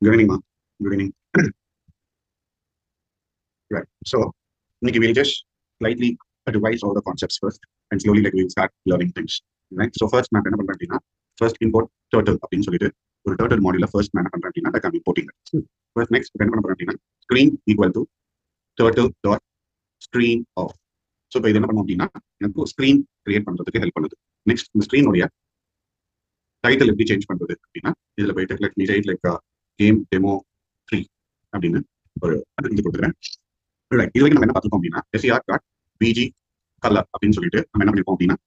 Good evening, ma. Good evening. right. So, Nikki, we'll just slightly revise all the concepts first, and slowly, like, we'll start learning things. Right. So, first, நான் என்ன பண்றேன் அப்படின்னா first import turtle அப்படின்னு சொல்லிட்டு ஒரு turtle மாடியூல first நான் என்ன பண்றேன் அப்படின்னா like I'm importing it. First, next, என்ன பண்ண போறேன் அப்படின்னா screen equal to turtle dot screen off. So இப்போ இது என்ன பண்ணும் அப்படின்னா எனக்கு ஸ்க்ரீன் கிரியேட் பண்றதுக்கு ஹெல்ப் பண்ணுது நெக்ஸ்ட் இந்த ஸ்க்ரீனுடைய டைட்டில் எப்படி சேஞ்ச் பண்றது அப்படின்னா இதுல போயிட்டு like me like game demo three அப்படின்னு ஒரு இது கொடுத்துறேன் ரைட் இது வரைக்கும் நம்ம என்ன பார்த்துருக்கோம் அப்படின்னா எஸ்ஆர் டாட் பிஜி கலர் அப்படின்னு சொல்லிட்டு நம்ம என்ன பண்ணிருக்கோம் அப்படின்னா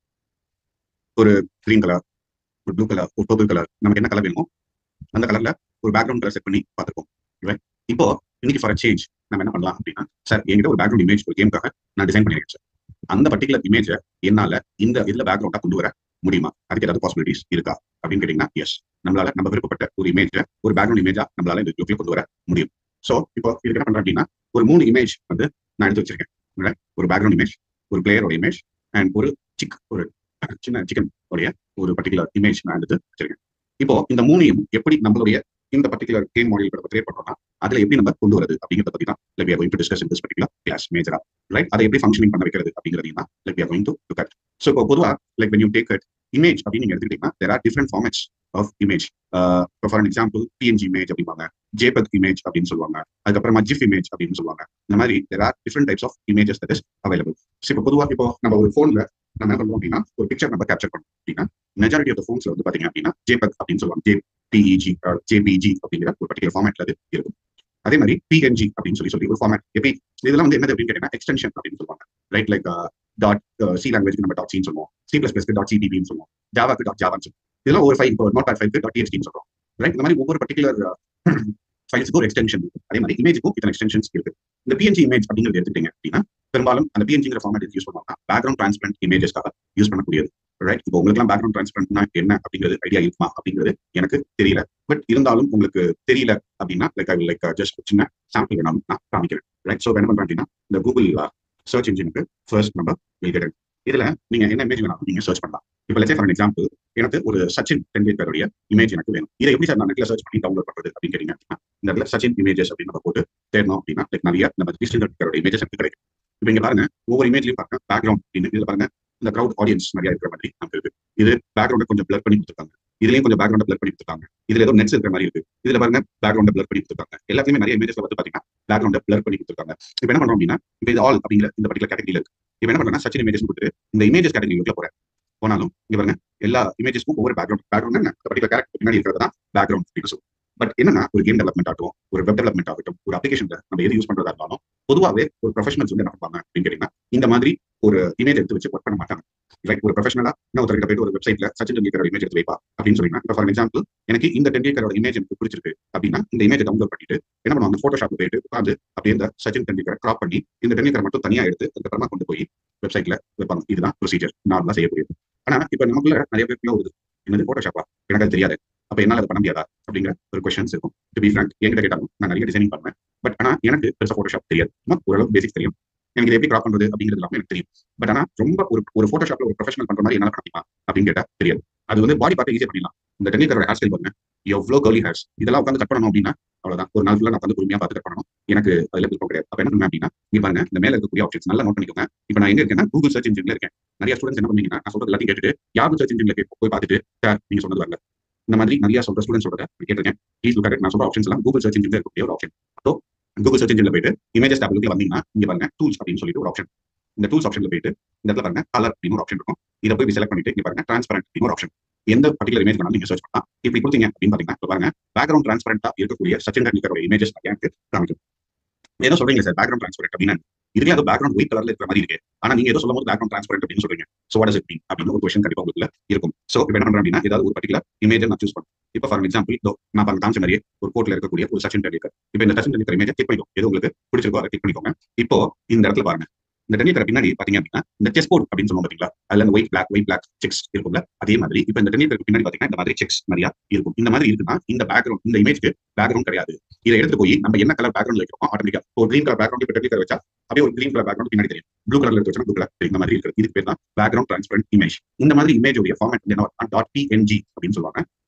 ஒரு கிரீன் கலர் ஒரு ப்ளூ கலர் ஒரு பர்பிள் கலர் நமக்கு என்ன கலர் வேணுமோ அந்த கலர்ல ஒரு பேக்ரவுண்ட் கலர் செட் பண்ணி பார்த்துருக்கோம் ரைட் இப்போ இன்னைக்கு ஃபார் சேஞ்ச் நம்ம என்ன பண்ணலாம் அப்படின்னா சார் என்கிட்ட ஒரு பேக்ரவுண்ட் இமேஜ் ஒரு கேமுக்காக நான் டிசைன் பண்ணிருக்கேன் சார் அந்த பர்டிகுலர் இமேஜை என்னால இந்த இதுல பேக்ரவுண்டா கொண்டு வர முடியுமா அதுக்கு ஏதாவது பாசிபிலிட்டிஸ் இருக்கா அப்படின்னு கேட்டீங்கன்னா எஸ் நம்மளால நம்ம விருப்பப்பட்ட ஒரு இமேஜை ஒரு பேக்ரவுண்ட் இமேஜா நம்மளால இந்த லுக்ல கொண்டு வர முடியும் ஸோ இப்போ இதுக்கு என்ன பண்றேன் அப்படின்னா ஒரு மூணு இமேஜ் வந்து நான் எடுத்து வச்சிருக்கேன் right? ஒரு பேக்ரவுண்ட் இமேஜ் ஒரு பிளேயரோட இமேஜ் அண்ட் ஒரு சிக் ஒரு சின்ன சிக்கன் உடைய ஒரு பர்டிகுலர் இமேஜ் நான் எடுத்து வச்சிருக்கேன் இப்போ இந்த மூணையும் எப்படி நம்மளுடைய இந்த பர்டிகுலர் கேம் மாடல் கிரியேட் பண்றோம்னா அதுல எப்படி நம்ம கொண்டு வரது அப்படிங்கிறத பத்தி தான் like we to discuss in this particular class மேஜரா ரைட் அதை எப்படி ஃபங்க்ஷனிங் பண்ண வைக்கிறது அப்படிங்கிறதையும் தான் like we going to look at so இப்போ பொதுவா like when you take it image அப்படின்னு நீங்க எடுத்துக்கிட்டீங்கன்னா there are different formats of image இப்போ ஃபார் எக்ஸாம்பிள் பிஎன்ஜி இமேஜ் அப்படிம்பாங்க ஜேபக் இமேஜ் அப்படின்னு சொல்லுவாங்க அதுக்கப்புறமா ஜிஃப் இமேஜ் அப்படின்னு சொல்லுவாங்க இந்த மாதிரி there are different types of images that is available so இப்போ பொதுவாக இப்போ நம்ம ஒரு ஃபோன்ல நம்ம என்ன பண்ணுவோம் அப்படின்னா ஒரு பிக்சர் நம்ம கேப்சர் பண்ணோம் அப்படின்னா மெஜாரிட்டி ஆஃப் ஃபோன்ஸ்ல வந்து பாத்தீங்க அப்படின்னா ஜேபக் அப்படின்னு சொல்லுவாங்க ஜே டிஇஜி ஜேபிஜி அப்படிங்கிற ஒரு பர்டிகுலர் ஃபார்மேட்ல அது இருக்கும் அதே மாதிரி பிஎன்ஜி அப்படின்னு சொல்லி சொல்லி ஒரு ஃபார்மேட் எப்படி இதெல்லாம் வந்து என்னது அப்படின்னு கேட்டீங்கன்னா எக்ஸ்டென்ஷன் அப்படின்னு சொல்லுவாங்க right like dot C language நம்ம டாட் சின்னு சொல்லுவோம் சி பிளஸ் பிளஸ் டாட் சிடிபின்னு சொல்லுவோம் ஜாவாக்கு டாட் ஜாவான்னு சொல்லுவோம் இதெல்லாம் ஒரு ஃபைல் இப்போ நோட் பேட் ஃபைல் டாட் டிஎஸ்டின்னு சொல்றோம் ரைட் இந்த மாதிரி ஒவ்வொரு பர்டிகுலர் ஃபைல்ஸ்க்கு ஒரு எக்ஸ்டென்ஷன் அதே மாதிரி இமேஜுக்கும் இத்தனை எக்ஸ்டென்ஷன்ஸ் இருக்கு இந்த பிஎன்ஜி இமேஜ் அப்படிங்கிறது எடுத்துட்டீங்க அப்படின்னா பெரும்பாலும் அந்த பிஎன்ஜிங்கிற ஃபார்மேட் யூஸ் பண்ணுவாங்க பேக்ரவுண்ட் டிரான்ஸ்பரண்ட் இமேஜஸ்க்காக யூஸ் பண்ணக்கூடியது ரைட் இப்போ உங்களுக்குலாம் பேக்ரவுண்ட் டிரான்ஸ்பரண்ட்னா என்ன அப்படிங்கிறது ஐடியா இருக்குமா அப்படிங்கிறது எனக்கு தெரியல பட் இருந்தாலும் உங்களுக்கு தெரியல அப்படின்னா லைக் ஐ லைக் ஜஸ்ட் சின்ன சாம்பிள் வேணாலும் நான் காமிக்கிறேன் ரைட் ஸோ என்ன பண்றேன் அப்படின்னா இந்த கூகுள் சர்ச் இன்ஜினுக்கு ஃபர்ஸ்ட் நம்பர் வில் இதுல நீங்க என்ன இமேஜ் வேணாலும் நீங்க சர்ச் பண்ணலாம் இப்போ லெட்ஸ் ஃபார் எக்ஸாம்பிள் எனக்கு ஒரு சச்சின் டெண்டுல்கருடைய இமேஜ் எனக்கு வேணும் இதை எப்படி சார் நான் நெட்ல சர்ச் பண்ணி டவுன்லோட் பண்றது அப்படின்னு கேட்டீங்க அப்படின்னா இந்த இடத்துல சச்சின் இமேஜஸ் அப்படின்னு நம்ம போட்டு தேடணும் அப்படின்னா லைக் நிறைய நம்ம கிறிஸ்டின் டெண்டுல்கருடைய இமேஜஸ் எனக்கு கிடைக்கும் இப்போ இங்க பாருங்க ஒவ்வொரு இமேஜ்லயும் பாருங்க பேக்ரவுண்ட் அப்படின்னு இதுல பாருங்க இந்த க்ரௌட் ஆடியன்ஸ் நிறைய இருக்கிற மாதிரி நமக்கு இருக்கு இது பேக்ரவுண்டை கொஞ்சம் பிளர் பண்ணி கொடுத்துருக்காங்க இதுலயும் கொஞ்சம் பேக்ரவுண்ட் பிளர் பண்ணி கொடுத்துருக்காங்க இதுல ஏதோ நெட்ஸ் இருக்கிற மாதிரி இருக்கு இதுல பாருங்க பேக்ரவுண்ட் பிளர் பண்ணி கொடுத்துருக்காங்க எல்லாத்தையுமே நிறைய இமேஜஸ்ல வந்து பாத்தீங்கன்னா பேக்ரவுண்ட் பிளர் பண்ணி கொடுத்துருக்காங்க இப்போ என்ன பண்றோம் அப்படின்னா இப்போ இது ஆல் அப்படிங்கிற இந்த பர்டிகுலர் கேட்டகரியில இருக்கு இப்போ என்ன பண்றேன்னா சச்சின் இமேஜஸ் கொடுத்துட்டு இந்த இமேஜஸ் கேட்டகரிக்குள்ள போறேன் போனாலும் இங்க பாருங்க எல்லா இமேஜஸ்க்கும் ஒவ்வொரு பேக்ரவுண்ட் பேக்ரவுண்ட் என்ன பர்டிகுலர் கேரக்டர் பின்னாடி இருக்கிறது தான் பேக்ரவுண்ட் அப்படின்னு சொல்லுவோம் பட் என்னன்னா ஒரு கேம் டெவலப்மெண்ட் ஆகட்டும் ஒரு வெப் டெவலப்மெண்ட் ஆகட்டும் ஒரு அப்ளிகேஷன்ல நம்ம எது யூஸ் பண்றதா இருந்தாலும் பொதுவாகவே ஒரு ப்ரொஃபஷனல்ஸ் வந்து என்ன பண்ணுவாங்க அப்படின்னு கேட்டீங்கன்னா இந்த மாதிரி ஒரு இமேஜ் எடுத்து வச்சு ஒர்க் பண்ண மாட்டாங்க லைக் ஒரு ப்ரொஃபஷனலா இன்னொருத்தர்கிட்ட போயிட்டு ஒரு வெப்சைட்ல சச்சின் டெண்டுல்கரோட இமேஜ் எடுத்து வைப்பா அப்படின்னு சொல்லிங்கன்னா இப்போ ஃபார் எக்ஸாம்பிள் எனக்கு இந்த டெண்டுல்கரோட இமேஜ் எனக்கு பிடிச்சிருக்கு அப்படின்னா இந்த இமேஜ் டவுன்லோட் பண்ணிட்டு என்ன பண்ணுவாங்க போட்டோஷாப் போயிட்டு உட்காந்து அப்படியே இந்த சச்சின் டெண்டுல்கரை கிராப் பண்ணி இந்த டெண்டுல்கரை மட்டும் தனியா எடுத்து அதுக்கப்புறமா கொண்டு போய் வெப்சைட்ல வைப்பாங்க இதுதான் ப்ரொசீஜர் நார்மலா செய்யக்கூடியது ஆனா இப்ப நமக்குள்ள நிறைய பேருக்குள்ள ஒரு என்னது போட்டோஷாப்பா எனக்கு அது தெரியாது அப்ப என்னால அதை பண்ண முடியாதா அப்படிங்கிற ஒரு கொஸ்டின்ஸ் இருக்கும் டு பி ஃப்ராங்க் என்கிட்ட கேட்டாலும் நான் நிறைய டிசைனிங் பண்ணுவேன் பட் ஆனா எனக்கு பெருசா போட்டோஷாப் தெரியாது ஓரளவு பேசிக்ஸ் தெரியும் எனக்கு இதை எப்படி கிராப் பண்றது அப்படிங்கிறது எல்லாமே எனக்கு தெரியும் பட் ஆனா ரொம்ப ஒரு ஒரு போட்டோஷாப்ல ஒரு ப்ரொஃபஷனல் பண்ற மாதிரி என்னால பண்ண முடியுமா அப்படின்னு கேட்டா தெரியாது அது வந்து பாடி பார்த்து ஈஸியா பண்ணிடலாம் இந்த டென்னிக்கரோட ஹேர் ஸ்டைல் பாருங்க எவ்வளவு கர்லி ஹேர்ஸ் இதெல்லாம் உட்காந்து கட் பண்ணணும் அப்படின்னா அவ்வளவுதான் ஒரு நாள் ஃபுல்லா நான் வந்து பொறுமையா பார்த்து கட் பண்ணணும் எனக்கு அதுல விருப்பம் கிடையாது அப்ப என்ன பண்ணுவேன் அப்படின்னா நீ பாருங்க இந்த மேல இருக்கக்கூடிய ஆப்ஷன்ஸ் நல்லா நோட் பண்ணிக்கோங்க இப்போ நான் எங்க இருக்கேன்னா கூகுள் சர்ச் இன்ஜின்ல இருக்கேன் நிறைய ஸ்டூடெண்ட்ஸ் என்ன பண்ணீங்கன்னா நான் சொல்றது எல்லாத்தையும் கேட்டுட்டு யாரும் சர்ச் இன்ஜின்ல போய் பார்த்துட்டு சார் நீங்க சொன்னது வரல இந்த மாதிரி நிறைய சொல்ற ஸ்டூடெண்ட்ஸ் சொல்றேன் கேட்டிருக்கேன் ப்ளீஸ் லுக் நான் சொல்ற ஆப்ஷன்ஸ் எல்லாம் கூகுள் சர்ச் இன்ஜின்ல இருக்கக்கூடிய ஒரு ஆப்ஷன் ஸோ கூகுள் சர்ச் இன்ஜின்ல போயிட்டு இமேஜஸ் டேப்ல வந்தீங்கன்னா இங்க பாருங்க டூல்ஸ் அப்படின்னு சொல்லிட்டு ஒரு ஆப்ஷன் இந்த டூல்ஸ் ஆப்ஷன்ல போயிட்டு இந்த இடத்துல பாருங்க கலர் அப்படின்னு ஒரு ஆப்ஷன் இருக்கும் இதை போய் செலக்ட் பண்ணிட்டு இங்க பாருங்க டிரான்ஸ்பரண்ட் அப்படின்னு ஒரு ஆப்ஷன் எந்த பர்டிகுலர் இமேஜ் வேணாலும் நீங்க சர்ச் பண்ணலாம் இப்படி கொடுத்தீங்க அப்படின்னு பாத்தீங்கன்னா இப்போ பாருங்க பேக்ரவுண்ட் டிரான்ஸ்பரண்டா இருக்கக்கூடிய சச்சின் டெண்டுல்கரோட இமேஜஸ் எனக்கு காமிக்கும் ஏதோ சொல்றீங்க சார் பேக்ரவுண்ட் டிரான்ஸ்பரண்ட் அப்படின்னா இதுல அது பேக்ரவுண்ட் ஒயிட் கலர்ல இருக்கிற மாதிரி இருக்கு ஆனா நீங்க ஏதோ சொல்லும் போது பேக்ரவுண்ட் டிரான்ஸ்பரண்ட் அப்படின்னு சொல்றீங்க so what is it mean அப்படின்னு ஒரு கொஸ்டின் கண்டிப்பா உங்களுக்கு இருக்கும் சோ இப்போ என்ன பண்றேன் அப்படின்னா ஏதாவது ஒரு பர்டிகுலர் இமேஜ் நான் சூஸ் பண்ணுறேன் இப்போ ஃபார் எக்ஸாம்பிள் இதோ நான் பாருங்க காமிச்ச மாதிரியே ஒரு கோர்ட்ல இருக்கக்கூடிய ஒரு சச்சின் டெண்டுல்கர் இப்போ இந்த சச்சின் டெண்டுல்கர் இமேஜ் கிளிக் பண்ணிக்கோ எது உங்களுக்கு பிடிச்சிருக்கோ அதை கிளிக் பண்ணிக்கோங்க இப்போ இந்த இடத்துல பாருங்க இந்த டென்னிக்கரை பின்னாடி பாத்தீங்க அப்படின்னா இந்த செஸ் போர்ட் அப்படின்னு சொல்லுவோம் பாத்தீங்களா அதுல இந்த white black white black checks இருக்கும்ல அதே மாதிரி இப்போ இந்த டென்னிக்கருக்கு பின்னாடி பாத்தீங்கன்னா இந்த மாதிரி செக்ஸ் நிறைய இருக்கும் இந்த மாதிரி இருக்குன்னா இந்த பேக்ரவுண்ட் இந்த இமேஜ்க்கு பேக்ரவுண்ட் கிடையாது இதை எடுத்து போய் நம்ம என்ன கலர் பேக்ரவுண்ட் வைக்கிறோம் ஆட்டோமேட்டிக்கா ஒரு கிரீன் கலர் பேக்ரவுண்ட் இப்போ டென்னிக்கர் வச்சா அப்படியே ஒரு கிரீன் கலர் பேக்ரவுண்ட் பின்னாடி தெரியும் ப்ளூ கலர்ல எடுத்து வச்சா ப்ளூ கலர் இந்த மாதிரி இருக்கிறது இதுக்கு பேர் தான் பேக்ரவுண்ட் டிரான்ஸ்பரண்ட் இமேஜ் இந்த மாதிரி இமேஜ் உடைய ஃபார்மேட் என்ன டாட் பிஎன்ஜி அப்படின்னு சொல்லுவாங்க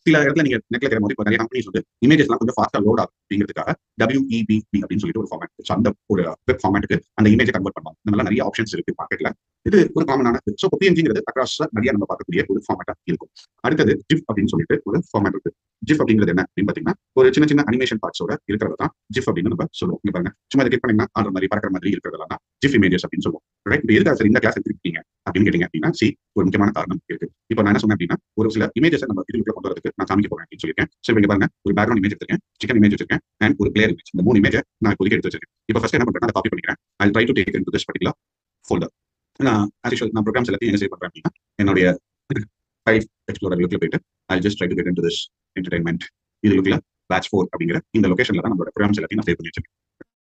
சில இடத்துல நீங்க நெட்ல இருக்கிற போது இப்போ நிறைய கம்பெனிஸ் வந்து இமேஜஸ்லாம் கொஞ்சம் ஃபாஸ்டா லோட் ஆகும் அப்படிங்கிறதுக்காக டபிள்யூஇபிபி அப்படின்னு சொல்லிட்டு ஒரு ஃபார்மேட் அந்த ஒரு வெப் ஃபார்மேட்டுக்கு அந்த இமேஜை கன்வெர்ட் பண்ணுவாங்க இந்த மாதிரி நிறைய ஆப்ஷன்ஸ் இருக்கு மார்க்கெட்ல இது ஒரு காமனான ஸோ பிஎன்ஜிங்கிறது அக்ராஸ் நிறைய நம்ம பார்க்கக்கூடிய ஒரு ஃபார்மேட்டா இருக்கும் அடுத்தது ஜிப் அப்படின்னு சொல்லிட்டு ஒரு ஃபார்மேட் இருக்கு ஜிப் அப்படிங்கிறது என்ன அப்படின்னு பாத்தீங்கன்னா ஒரு சின்ன சின்ன அனிமேஷன் பார்ட்ஸோட இருக்கிறது தான் ஜிப் அப்படின்னு நம்ம சொல்லுவோம் இங்க பாருங்க சும்மா இதை கிளிக் பண்ணீங்கன்னா ஆடுற மாதிரி பறக்கிற மாதிரி இருக்கிறதெல்லாம் தான் ஜிப் இமேஜஸ் அப்படின்னு சொல்லுவோம் ரைட் இப்போ எதுக்காக சார் இந்த கிளாஸ் எடுத்துருக்கீங்க அப்படின்னு கேட்டீங்க அப்படின்னா சி ஒரு முக்கியமான காரணம் இருக்கு இப்போ நான் என்ன சொன்னேன் அப்படின்னா ஒரு சில இமேஜஸ் நம்ம இதுக்குள்ள கொண்டு வரதுக்கு நான் காமிக்க போறேன் அப்படின்னு சொல்லியிருக்கேன் ஸோ இங்க பாருங்க ஒரு பேக்ரவுண்ட் இமேஜ் எடுத்திருக்கேன் சிக்கன் இமேஜ் வச்சிருக்கேன் அண்ட் ஒரு பிளேயர் இமேஜ் இந்த மூணு இமேஜ் நான் இப்போதைக்கு எடுத்து வச்சிருக்கேன் இப்போ ஃபர்ஸ்ட் என்ன பண்றேன் அதை காப்பி பண்ணிக்கிறேன் I try to take in to this particular folder நான் ஆக்சுவல் நான் ப்ரோக்ராம்ஸ் எல்லாத்தையும் என்ன சேவ் பண்றேன் அப்படின்னா என்னுடைய ஃபைவ் எக்ஸ்ப்ளோரர் லுக்ல போயிட்டு I just try to get in to this entertainment இது லுக்ல பேட்ச் ஃபோர் அப்படிங்கிற இந்த லொகேஷன்ல தான் நம்மளோட ப்ரோக்ராம்ஸ் எல்லாத்தையும் நான் சேவ் பண்ணி வச்சிருக்கேன்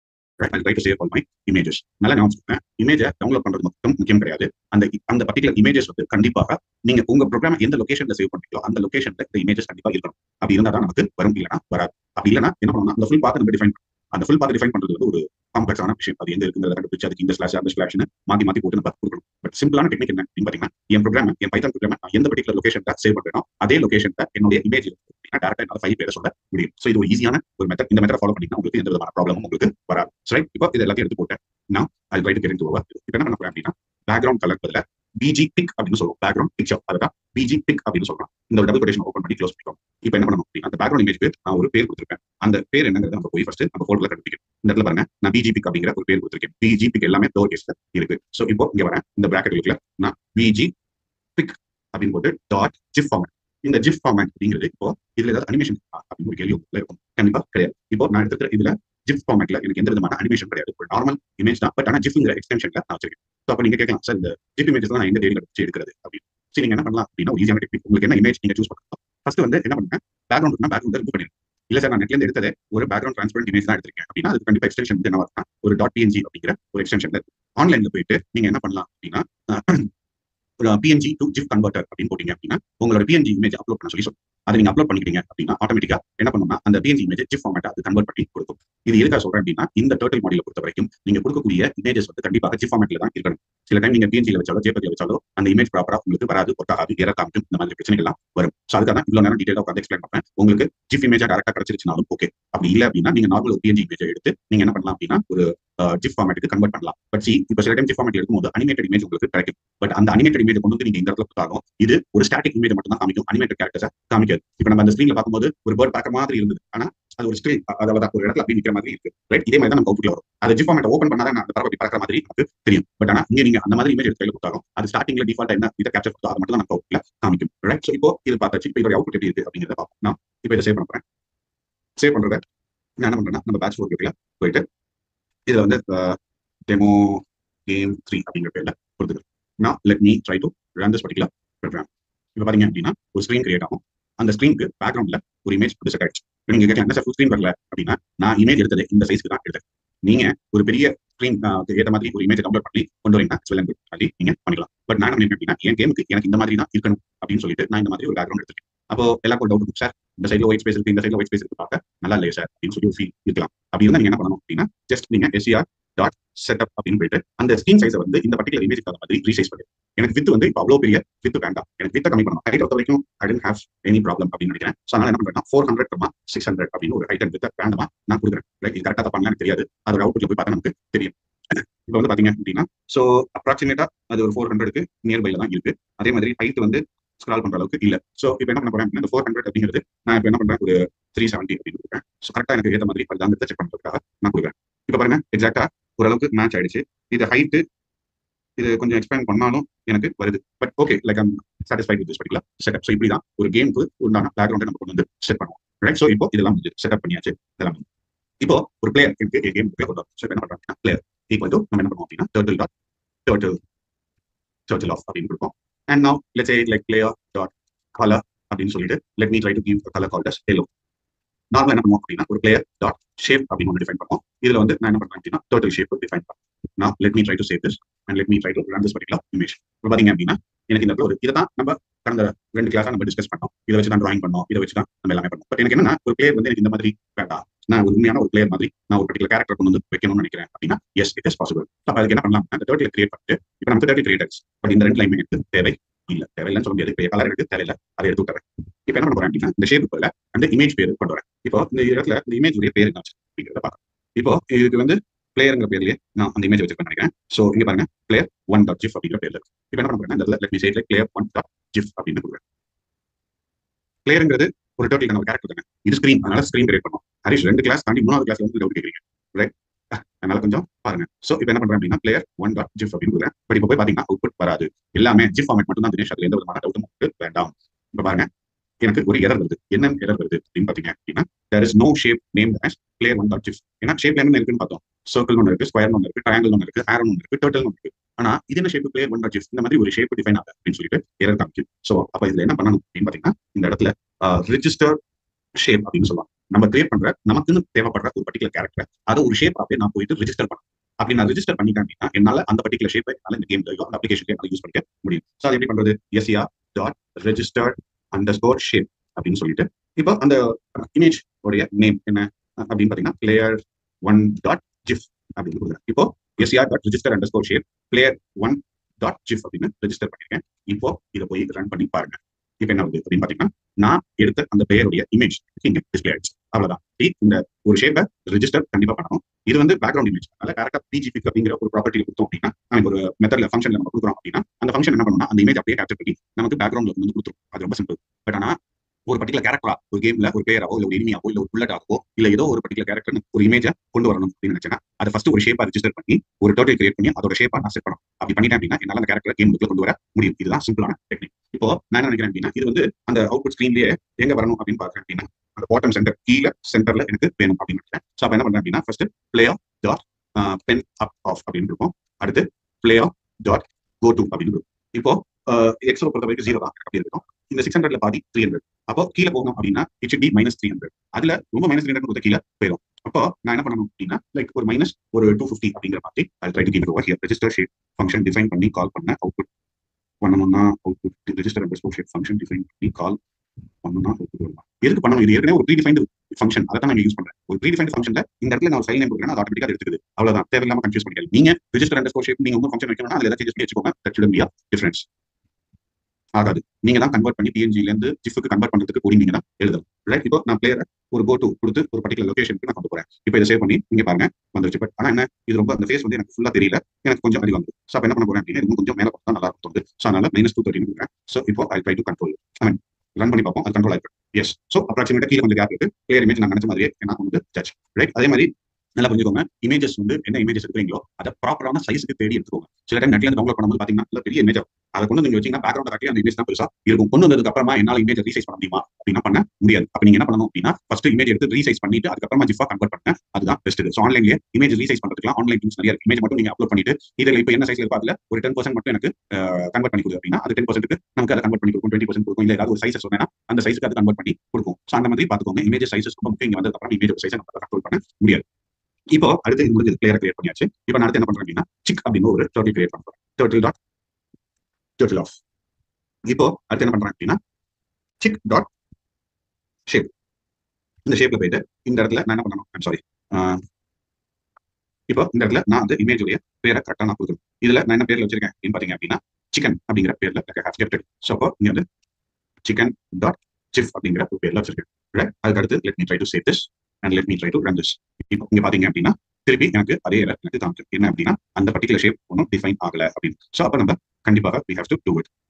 I try to save all my images நல்லா நான் சொல்றேன் இமேஜை டவுன்லோட் பண்றது மட்டும் முக்கியம் கிடையாது அந்த அந்த பர்டிகுலர் இமேஜஸ் வந்து கண்டிப்பாக நீங்க உங்க ப்ரோக்ராம் எந்த லொகேஷன்ல சேவ் பண்றீங்களோ அந்த லொகேஷன்ல இந்த இமேஜஸ் கண்டிப்பா இருக்கணும் அப்படி இருந்தா தான் நமக்கு வரும் இல்லைனா வராது அப்படி இல்லைனா என்ன பண்ணணும் அந்த ஃபுல் பார்த்து நம்ம டிஃபைன் அந்த ஃபுல் பார்த்து டிஃபைன் பண்றது வந்து ஒரு காம்ப்ளெக்ஸான விஷயம் அது எங்க இருக்குங்கிறத கண்டுபிடிச்சு அதுக்கு இந்த ஸ்லாஷ் அந்த ஸ்லாஷ்னு மாத்தி மாத்தி போட்டு நம்ம கொடுக்கணும் பட் சிம்பிளான டெக்னிக் என்ன அப்படின்னு பாத்தீங்கன்னா என் ப்ரோக்ராம் என் பைத்தன் ப்ரோக்ராம் நான் எந்த பர்டிகுலர் லொகேஷன்ல சேவ் பண்றேனோ அதே லொகேஷன்ல என்னுடைய இமேஜ் டேரக்டா என்னால ஃபைவ் பேரை சொல்ல முடியும் ஸோ இது ஒரு ஈஸியான ஒரு மெத்தட் இந்த மெத்தட் ஃபாலோ பண்ணிங்கன்னா உங்களுக்கு எந்த விதமான ப்ராப்ளமும் உங்களுக்கு வராது ரைட் இப்போ இது எல்லாத்தையும் எடுத்து போட்டேன் நான் அது ரைட் கெட் ஓவர் இப்போ என்ன பண்ண போறேன் அப்படின்னா பேக்ரவுண்ட் கலர் பதில பிஜி பிக் அப்படின்னு சொல்லுவோம் பேக்ரவுண்ட் பிக்சர் அதுதான் பிஜி பிக் அப்படின்னு சொல்றோம் இந்த டபுள் கொட்டேஷன் ஓப்பன் பண்ணி க்ளோஸ் பண்ணிக்கோம் இப்போ என்ன பண்ணணும் அப்படின்னா அந்த பேக்ரவுண்ட் இமேஜ் நான் ஒரு பேர் கொடுத்துருக்கேன் அந்த பேர் என்னங்கிறது நம்ம போய் ஃபர்ஸ்ட் நம்ம ஃபோல்டர்ல கண்டுபிடிக்கணும் இந்த இடத்துல பாருங்க நான் பிஜி பிக் அப்படிங்கிற ஒரு பேர் கொடுத்துருக்கேன் பிஜி பிக் எல்லாமே டோர் கேஸ்ல இருக்கு ஸோ இப்போ இங்க வரேன் இந்த பிராக்கெட் இருக்குல்ல நான் பிஜி பிக் அப்படின்னு போட்டு டாட் ஜிப் ஃபார்மேட் இந்த ஜிப் ஃபார்மேட் அப்படிங்கிறது இப்போ இதுல ஏதாவது அனிமேஷன் அப்படின்னு ஒரு கேள்வி உங்களுக்குள்ள இருக்கும் கண்டிப்பா கிடையாது இப்போ நான் எடுத்துக்கிற இதுல ஜிப் ஃபார்மேட்ல எனக்கு எந்த விதமான அனிமேஷன் கிடையாது ஒரு நார்மல் இமேஜ் தான் பட் ஆனா ஜிப்ங்கிற எக்ஸ்டென்ஷன்ல நான் வச்சிருக்கேன் ஸோ அப்போ நீங்க கேட்கலாம் சார் இந்த ஜிப் இமேஜ் தான் நான் எந்த தேடி வச்சு எடுக்கிறது அப்படின்னு சரி நீங்க என்ன பண்ணலாம் அப்படின்னா ஒரு ஈஸியான டெக்னிக் உங்களுக்கு என்ன இமேஜ் நீங்க சூஸ் பண்ணலாம் ஃபர்ஸ்ட் வந்து என்ன பண்ணுங்க பேக்ரவுண்ட் பேக்ரவுண்ட் ரிமூவ் பண்ணிருக்கேன் இல்ல சார் நான் நெட்ல இருந்து எடுத்தது ஒரு பேக்ரவுண்ட் டிரான்ஸ்பரண்ட் இமேஜ் தான் எடுத்திருக்கேன் அப்படின்னா அது கண்டிப்பா எக்ஸ்டென்ஷன் வந்து என்ன வரும்னா ஒரு டாட் பிஎன்ஜி அப்படிங்கிற ஒரு எக்ஸ்டென்ஷன்ல ஆன்லைன்ல போயிட்டு நீங்க என்ன பண்ணலாம் அப்படின்னா ஒரு பிஎன்ஜி டு ஜிப் கன்வெர்டர் அப்படின்னு போட்டீங்க அப்படின்னா உங்களோட பிஎன்ஜி இமேஜ் அப்லோட் பண்ண சொல்லி சொல்லுங்க அதை நீங்க அப்லோட் பண்ணிக்கிறீங்க அப்படின்னா ஆட்டோமேட்டிக்கா என்ன பண்ணும்னா அந்த பிஎன்ஜி இமேஜ் ஜிப் ஃபார்மேட் அது கன்வெர்ட் பண்ணி கொடுக்கும் இது எதுக்காக சொல்றேன் அப்படின்னா இந்த டோட்டல் மாடல பொறுத்த வரைக்கும் நீங்க கொடுக்கக்கூடிய இமேஜஸ் வந்து கண்டிப்பாக ஜிப் ஃபார்மேட்ல தான் இருக்கணும் சில டைம் நீங்க பிஎன்ஜில வச்சாலோ ஜேபதில வச்சாலோ அந்த இமேஜ் ப்ராப்பரா உங்களுக்கு வராது ஒர்க் ஆகாது எரர் காமிக்கும் இந்த மாதிரி பிரச்சனைகள்லாம் வரும் ஸோ அதுக்காக தான் இவ்வளவு நேரம் டீடைலா உட்காந்து எக்ஸ்பிளைன் பண்ணேன் உங்களுக்கு ஜிப் இமேஜா டேரக்டா கிடைச்சிருச்சுனாலும் ஓகே அப்படி இல்லை அப்படின்னா நீங்க நார்மல் ஒரு பிஎன்ஜி இமேஜை எடுத்து நீங்க என்ன பண்ணலாம் அப்படின்னா ஒரு ஜிப் ஃபார்மேட்டுக்கு கன்வெர்ட் பண்ணலாம் பட் சி இப்போ சில டைம் ஜிப் ஃபார்மேட் எடுக்கும்போது அனிமேட்டட் இமேஜ் உங்களுக்கு கிடைக்கும் பட் அந்த அனிமேட்டட் இமேஜ் கொண்டு வந்து நீங்க இந்த இடத்துல கொடுத்தாலும் இது ஒரு ஸ்டாட்டிக் இமேஜ் மட்டும் தான் காமிக்கும் அனிமேட்டட் கேரக்டர்ஸை காமிக்காது இப்போ நம்ம அந்த ஸ்க்ரீன்ல பார்க்கும்போது ஒரு பேர்ட் பார்க்க மாதிரி இருந்தது ஆனா அது ஒரு ஸ்டில் அதாவது ஒரு இடத்துல அப்படி நிற்கிற மாதிரி இருக்கு ரைட் இதே மாதிரி தான் நம்ம அவுட்ல வரும் அது ஜிப் ஃபார்மேட் ஓப்பன் பண்ணாதான் அந்த பறவை பறக்கிற மாதிரி நமக்கு தெரியும் பட் ஆனா இங்க நீங்க அந்த மாதிரி இமேஜ் எடுத்து கையில கொடுத்தாலும் அது ஸ்டார்டிங்ல டிஃபால்ட் என்ன இதை கேப்சர் கொடுத்தா அது மட்டும் தான் நம்ம அவுட்ல காமிக்கும் ரைட் ஸோ இப்போ இது பார்த்தாச்சு இப்போ இதோட அவுட் எப்படி இருக்கு அப்படிங்கிறத பார்ப்போம் நான் இப்போ இதை சேவ் பண்ண போறேன் சேவ் பண்றத நான் என்ன பண்றேன்னா நம்ம பேட்ச் ஃபோர் போயிட்டு இதுல வந்து டெமோ கேம் த்ரீ அப்படிங்கிற பேர்ல கொடுத்துக்கிறேன் நான் let me try to run this particular program இப்போ பாத்தீங்க அப்படின்னா ஒரு ஸ்க்ரீன் கிரியேட் ஆகும் அந்த ஸ்க்ரீனுக்கு பேக்ரவுண்ட்ல ஒரு இமேஜ் வந்து செட் ஆயிடுச்சு நீங்க கேட்க என்ன சார் ஃபுல் ஸ்க்ரீன் வரல அப்படின்னா நான் இமேஜ் எடுத்தது இந்த சைஸ்க்கு தான் எடுத்தேன் நீங்க ஒரு பெரிய ஸ்க்ரீன் ஏற்ற மாதிரி ஒரு இமேஜ் டவுன்லோட் பண்ணி கொண்டு வரீங்கன்னா வெல் அண்ட் குட் அப்படி நீங்க பண்ணிக்கலாம் பட் நான் என்ன பண்ணிருக்கேன் அப்படின்னா என் கேமுக்கு எனக்கு இந்த மாதிரி தான் இருக்கணும் அப்படின்னு சொல்லிட்டு நான் இந்த மாதிரி ஒரு பேக்ரவுண்ட் எடுத்துருக்கேன் அப்போ எல்லாருக்கும் டவுட் இருக்கும் சார் இந்த சைட்ல ஒயிட் ஸ்பேஸ் இருக்கு இந்த சைட்ல ஒயிட் ஸ்பேஸ் இருக்கு பார்க்க நல்லா இல்லையா சார் அப்படின்னு சொல்லி ஒரு ஃபீல் இருக்கலாம் அப்படி இருந்தா நீங்க என்ன பண்ணணும் அப்படின்னா ஜஸ்ட் நீங்க எஸ்சிஆர் டாட் செட்டப் அப்படின்னு போயிட்டு அந்த ஸ்கிரீன் சைஸை வந்து இந்த பர்டிகுலர் இமேஜ் அந்த மாதிரி ரீசைஸ் பண்ணு எனக்கு வித் வந்து இப்போ அவ்வளோ பெரிய வித் வேண்டாம் எனக்கு வித்த கம்மி பண்ணணும் ஹைட் பொறுத்த வரைக்கும் I don't have any problem அப்படின்னு நினைக்கிறேன் ஸோ அதனால என்ன பண்றேன் four hundred comma six hundred அப்படின்னு ஒரு ஹைட் அண்ட் வித் வேண்டாமா நான் கொடுக்குறேன் லைக் இது கரெக்டாக பண்ணலாம் எனக்கு தெரியாது அதோட அவுட்ல போய் பார்த்தா நமக்கு தெரியும் இப்போ வந்து பாத்தீங்க அப்படின்னா ஸோ அப்ராக்சிமேட்டா அது ஒரு ஃபோர் ஹண்ட்ரடுக்கு நியர்பைல தான் இருக்கு அதே மாதிரி ஹைட் வந்து ஸ்க்ரால் பண்ற அளவுக்கு இல்ல ஸோ இப்போ என்ன பண்ண போறேன் இந்த ஃபோர் ஹண்ட்ரட் அப்படிங்கிறது நான் இப்போ என்ன பண்றேன் ஒரு த்ரீ செவன்ட்டி அப்படின்னு கொடுக்குறேன் ஸோ கரெக்டா எனக்கு ஏற்ற மாதிரி வருதாங்கிறத செக் பண்றதுக்காக நான் கொடுக்குறேன் இப்போ பாருங்க எக்ஸாக்டா ஓரளவுக்கு மேட்ச் ஆயிடுச்சு இது ஹைட்டு இது கொஞ்சம் எக்ஸ்பேண்ட் பண்ணாலும் எனக்கு வருது but okay like I'm satisfied with this particular setup so இப்படி தான் ஒரு கேமுக்கு உண்டான பேக்ரவுண்டை நம்ம கொண்டு வந்து செட் பண்ணுவோம் ரைட் ஸோ இப்போ இதெல்லாம் செட்டப் பண்ணியாச்சு இதெல்லாம் இப்போ ஒரு பிளேயர் இருக்கு கேம் கொண்டு வரும் ஸோ என்ன பண்றாங்க பிளேயர் ஈக்குவல் டு நம்ம என்ன பண்ணுவோம் அப்படின்னா turtle dot turtle turtle off அப்படின்னு கொடுப்போம் and now let's A like player dot colour அப்படின்னு சொல்லிட்டு let me try to give colour call does yellow நார்மலா என்ன பண்ணுவோம் அப்படின்னா ஒரு பிளேயர் டாட் ஷேப் அப்படின்னு ஒன்று டிஃபைன் பண்ணுவோம் இதுல வந்து நான் என்ன பண்றேன் அப்படின்னா டோட்டல் ஷேப் டிஃபைன் பண்ணுறேன் நான் let me try to save this and let me try to run this particular image இப்போ பாத்தீங்க அப்படின்னா எனக்கு இந்த ஒரு இதை தான் நம்ம கடந்த ரெண்டு கிளாஸா நம்ம டிஸ்கஸ் பண்ணோம் இதை வச்சு தான் டிராயிங் பண்ணோம் இதை வச்சு தான் நம்ம எல்லாமே பண்ணோம் பட் எனக்கு என்னன்னா ஒரு பிளேயர் வந்து எனக்கு இந்த மாதிரி வேண்டாம் நான் ஒரு உண்மையான ஒரு பிளேயர் மாதிரி நான் ஒரு பர்டிகுலர் கேரக்டர் கொண்டு வந்து வைக்கணும்னு நினைக்கிறேன் அப்படின்னா எஸ் இட் இஸ் பாசிபிள் அப்ப அதுக்கு என்ன பண்ணலாம் அந்த தேர்ட்டில கிரியேட் பண்ணிட்டு இப்போ நமக்கு தேர்ட்டி கிரியேட்டர்ஸ் பட் இந்த ரெண்டு லைன் எனக்கு தேவை இல்ல தேவையில்லைன்னு சொல்ல முடியாது இப்போ கலர் எனக்கு தேவையில்லை அதை எடுத்து விட்டுறேன் இப்போ என்ன பண்ண போறேன் அப்படின்னா இந்த ஷேப் பதில் அந்த இமேஜ் பேர் கொண்டு வரேன் இப்போ இந்த இடத்துல இந்த இமேஜ் உடைய பேர் என்ன அப்படிங்கிறத பார்க்கலாம் இப்போ இதுக்கு வந்து பிளேயருங்கிற பேர்லயே நான் அந்த இமேஜ் வச்சிருக்கேன் நினைக்கிறேன் ஸோ இங்க பாருங்க பிளேயர் ஒன் டாட் ஜிஃப் அப்படிங்கிற பேர்ல இருக்கு இப்போ என்ன பண்ண போறேன் இந்த இடத்துல let me say player one dot GIF அப்படின்னு கொடுக்குறேன் பிளேயருங்கிறது ஒரு டோட்டலுக்கான ஒரு கேரக்டர் தானே இது ஸ்கிரீன் அதனால ஸ்கிரீன் கிரியேட் பண்ணும் ஹரிஷ் ரெண்டு கிளாஸ் தாண்டி மூணாவது கிளாஸ்ல வந்து டவுட் கேட்குறீங்க ரைட் அதனால கொஞ்சம் பாருங்க சோ இப்போ என்ன பண்றேன் அப்படின்னா பிளேயர் ஒன் டாட் ஜிஃப் அப்படின்னு கொடுக்குறேன் பட் இப்போ போய் பாத்தீங்கன்னா அவுட்புட் வராது எல்லாமே ஜிஃப் ஃபார்மேட் மட்டும் தான் தினேஷ் அதுல எந்த விதமான டவுட்டும் உங்களுக்கு வேண்டாம் இப்போ பாருங்க எனக்கு ஒரு எரர் வருது என்ன எரர் வருது அப்படின்னு பாத்தீங்க அப்படின்னா there is no shape name as player one dot GIF ஏன்னா ஷேப் என்ன இருக்குன்னு பார்த்தோம் சர்க்கிள் ஒன்று இருக்கு ஸ்கொயர் ஒன்று இருக்கு ட்ரையாங்கிள் ஒன்று இருக்கு ஆரன் ஒன்று இருக்கு டர்ட்டில் ஒன்று இருக்கு ஆனா இது என்ன shape player one dot GIF இந்த மாதிரி ஒரு ஷேப் டிஃபைன் ஆகுது அப்படின்னு சொல்லிட்டு எரர் காமிக்கும் சோ அப்ப இதுல என்ன பண்ணணும் அப்படின்னு பாத்தீங்கன்னா இந்த இடத்துல ரிஜிஸ்டர் ஷேப் அப்படின்னு சொல்லுவாங்க நம்ம கிரியேட் பண்ற நமக்குன்னு தேவைப்படுற ஒரு பர்டிகுலர் கேரக்டர் அதை ஒரு ஷேப் அப்படியே நான் போயிட்டு ரிஜிஸ்டர் பண்ணணும் அப்படி நான் ரிஜிஸ்டர் பண்ணிட்டேன் அப்படின்னா என்னால அந்த பர்டிகுலர் ஷேப்பை என்னால இந்த கேம்லயோ அந்த அப்ளிகேஷன்லயோ என்னால யூஸ் பண்ணிக்க முடியும் ஸோ அது எப்படி பண்றது SR dot registered under score shape அப்படின்னு சொல்லிட்டு இப்போ அந்த இமேஜ் உடைய நேம் என்ன அப்படின்னு பாத்தீங்கன்னா பிளேயர் ஒன் டாட் ஜிஃப் அப்படின்னு கொடுக்குறேன் இப்போ SR dot register under score shape player one dot GIF அப்படின்னு ரெஜிஸ்டர் பண்ணிருக்கேன் இப்போ இதை போய் ரன் பண்ணி பாருங்க இப்போ என்ன ஆகுது அப்படின்னு பாத்தீங்கன்னா நான் எடுத்த அந்த பெயருடைய இமேஜ் இங்க டிஸ்பிளே ஆயிடுச்சு அவ்வளவுதான் இந்த ஒரு ஷேப்பை ரெஜிஸ்டர் கண்டிப்பா பண்ணணும் இது வந்து பேக்ரவுண்ட் இமேஜ் அதனால கரெக்டா பிஜி பிக் அப்படிங்கிற ஒரு ப்ராப்பர்ட்டி கொடுத்தோம் அப்படின்னா நம்ம ஒரு மெத்தட்ல ஃபங்க்ஷன்ல நம்ம கொடுக்குறோம் அப்படின்னா அந்த ஃபங்க்ஷன் என்ன பண்ணணும்னா அந்த இமேஜ் அப்படியே கேப்சர் பண்ணி நமக்கு பேக்ரவுண்ட்ல வந்து கொடுத்துரும் அது ரொம்ப சிம்பிள் பட் ஆனா ஒரு பர்டிகுலர் கேரக்டரா ஒரு கேம்ல ஒரு பிளேயராவோ இல்ல ஒரு இனிமையாவோ இல்ல ஒரு புல்லட்டாகவோ இல்ல ஏதோ ஒரு பர்டிகுலர் கேரக்டர் ஒரு இமேஜை கொண்டு வரணும் அப்படின்னு நினைச்சேன்னா அதை ஃபர்ஸ்ட் ஒரு ஷேப்பா ரெஜிஸ்டர் பண்ணி ஒரு டோட்டல் கிரியேட் பண்ணி அதோட ஷேப்பா நான் செட் பண்ணணும் அப்படி பண்ணிட்டேன் அப்படின்னா என்னால அந்த கேரக்டர் கேம் கொண்டு வர முடியும் இதுதான் சிம்பிளான டெக்னிக் இப்போ நான் என்ன நினைக்கிறேன் அப்படின்னா இது வந்து அந்த அவுட்புட் ஸ்கிரீன்லயே எங்க வரணும் அப்படின்னு பாக்குறேன் அப்படின்னா அந்த பாட்டம் சென்டர் கீழே சென்டர்ல எனக்கு வேணும் அப்படின்னு நினைக்கிறேன் ஸோ அப்ப என்ன பண்றேன் அப்படின்னா first play off dot pen up off அப்படின்னு இருக்கும் அடுத்து play off dot go to அப்படின்னு இருக்கும் இப்போ எக்ஸோ பொறுத்த வரைக்கும் ஜீரோ தான் அப்படி இருக்கும் இந்த சிக்ஸ் ஹண்ட்ரட்ல பாதி த்ரீ ஹண்ட்ரட் அப்போ கீழே போகணும் அப்படின்னா it T minus three hundred அதுல ரொம்ப மைனஸ் த்ரீ ஹண்ட்ரட் கீழே போயிடும் அப்போ நான் என்ன பண்ணணும் அப்படின்னா லைக் ஒரு மைனஸ் ஒரு டூ ஃபிஃப்டி அப்படிங்கிற மாதிரி அது try to keep over here register shape function define பண்ணி கால் பண்ண அவுட்புட் பண்ணணும்னா output register under score shape function define பண்ணி கால் பண்ணணும்னா அவுட்புட் வருமா எதுக்கு பண்ணணும் இது ஏற்கனவே ஒரு ப்ரீ டிஃபைண்ட் ஃபங்க்ஷன் அதை தான் நான் யூஸ் பண்றேன் ஒரு ப்ரீ டிஃபைண்ட் ஃபங்க்ஷன்ல இந்த இடத்துல நான் ஃபைல் நேம் கொடுக்குறேன் அது ஆட்டோமேட்டிக்கா எடுத்துக்குது அவ்வளவுதான் தேவையில்லாம கன்ஃபியூஸ் பண்ணிக்காது நீங்க ரெஜிஸ்டர் அண்டர் ஸ்கோர் ஷேப் நீங்க உங்க ஃபங்க்ஷன் வைக்கணும்னா அதுல ஏதாவது சேஞ்சஸ் பண்ணி வச்சுக்கோங்க தட் ஷுட் பி டிஃபரன்ஸ் ஆகாது நீங்க தான் கன்வெர்ட் பண்ணி பிஎன்ஜில இருந்து ஜிஃப்க்கு கன்வெர்ட் பண்றதுக்கு கோடிங் நீங்க தான் எழுதணும் ரைட் இப்போ நான் பிளேயரை ஒரு கோ டு கொடுத்து ஒரு பர்டிகுலர் லொகேஷனுக்கு நான் கொண்டு போறேன் இப்போ இதை சேவ் பண்ணி நீங்க பாருங்க வந்துருச்சு பட் ஆனா என்ன இது ரொம்ப அந்த ஃபேஸ் வந்து எனக்கு ஃபுல்லா தெரியல எனக்கு கொஞ்சம் அடி வந்து ஸோ என்ன பண்ண போறேன் அப்படின்னா இன்னும் கொஞ்சம் மேல பார்த்தா நல்லா இருக்கும் ஸோ அதனால மைனஸ் டூ தேர்ட்டி கொடுக்குறேன் ஸோ இப்போ I try to control I mean run பண்ணி பார்ப்போம் அது கண்ட்ரோல் ஆயிருக்கு எஸ் ஸோ அப்ராக்சிமேட்டா கீழே கொஞ்சம் கேப் இருக்கு கிளியர் இமேஜ் நான் நினைச்ச மாதிரியே நான் வந்து ஜட்ஜ் ரைட் அதே மாதிரி நல்லா புரிஞ்சுக்கோங்க இமேஜஸ் வந்து என்ன இமேஜஸ் எடுக்கிறீங்களோ அதை ப்ராப்பரான சைஸ்க்கு தேடி எடுத்துக்கோங்க சில டைம் நெட்ல இருந்து டவுன்லோட் பண்ணும்போது பாத்தீங்கன்னா நல்ல பெரிய இமேஜ் அதை கொண்டு நீங்க வச்சீங்கன்னா பேக்ரவுண்ட் காட்டி அந்த இமேஜ் தான் பெருசா இருக்கும் கொண்டு வந்ததுக்கு அப்புறமா என்னால இமேஜ் ரீசைஸ் பண்ண முடியுமா அப்படின்னா பண்ண முடியாது அப்ப நீங்க என்ன பண்ணணும் அப்படின்னா ஃபர்ஸ்ட் இமேஜ் எடுத்து ரீசைஸ் பண்ணிட்டு அதுக்கப்புறமா ஜிஃபா கன்வெர்ட் பண்ண அதுதான் பெஸ்ட் ஸோ ஆன்லைன்லேயே இமேஜ் ரீசைஸ் பண்றதுக்குலாம் ஆன்லைன் டூல்ஸ் நிறைய இமேஜ் மட்டும் நீங்க அப்லோட் பண்ணிட்டு இதில் இப்போ என்ன சைஸ்ல இருக்கோ அதுல ஒரு டென் பர்சன்ட் மட்டும் எனக்கு கன்வெர்ட் பண்ணி கொடுக்கும் அப்படின்னா அது டென் பர்சன்ட்டுக்கு நமக்கு அதை கன்வெர்ட் பண்ணி கொடுக்கும் டுவெண்ட்டி பர்சன்ட் கொடுக்கும் இல்ல ஏதாவது ஒரு சைஸ் சொன்னா அந்த சைஸ்க்கு அது கன்வெர்ட் பண்ணி கொடுக்கும் ஸோ அந்த மாதிரி பாத்துக்கோங்க இமேஜ் சைஸஸ் ரொம்ப முக்கியம் இங்க வந்ததுக்கு அப்புறம் இமேஜ் சைஸை நம்ம கண்ட்ரோல் பண்ண முடியாது இப்போ அடுத்து இது முடிஞ்சது பிளேயர் கிரியேட் பண்ணியாச்சு இப்போ நான் அடுத்து என்ன பண்றேன் அப்படின்னா சிக் அப்படின்னு ஒரு டர்ட்டில் கிரியேட் பண்றேன் டர்ட்டில் டாட் டர்ட்டில் ஆஃப் இப்போ அடுத்து என்ன பண்றேன் அப்படின்னா சிக் டாட் ஷேப் இந்த ஷேப்ல போயிட்டு இந்த இடத்துல நான் என்ன பண்ணணும் ஐம் சாரி இப்போ இந்த இடத்துல நான் வந்து இமேஜ் உடைய பேரை கரெக்டாக நான் கொடுக்கணும் இதுல நான் என்ன பேர்ல வச்சிருக்கேன் அப்படின்னு பாத்தீங்க அப்படின்னா சிக்கன் அப்படிங்கிற பேர்ல ஹேவ் கெப்டட் ஸோ அப்போ இங்க வந்து சிக்கன் டாட் சிஃப் அப்படிங்கிற ஒரு பேர்ல வச்சிருக்கேன் ரைட் அதுக்கு அடுத்து let me try to save this and let me try to run this இப்போ இங்க பாத்தீங்க அப்படின்னா திருப்பி எனக்கு அதே எனக்கு காமிக்கும் என்ன அப்படின்னா அந்த பர்டிகுலர் ஷேப் ஒன்றும் டிஃபைன் ஆகல அப்படின்னு ஸோ அப்போ நம்ம கண்டிப்பாக we have to do it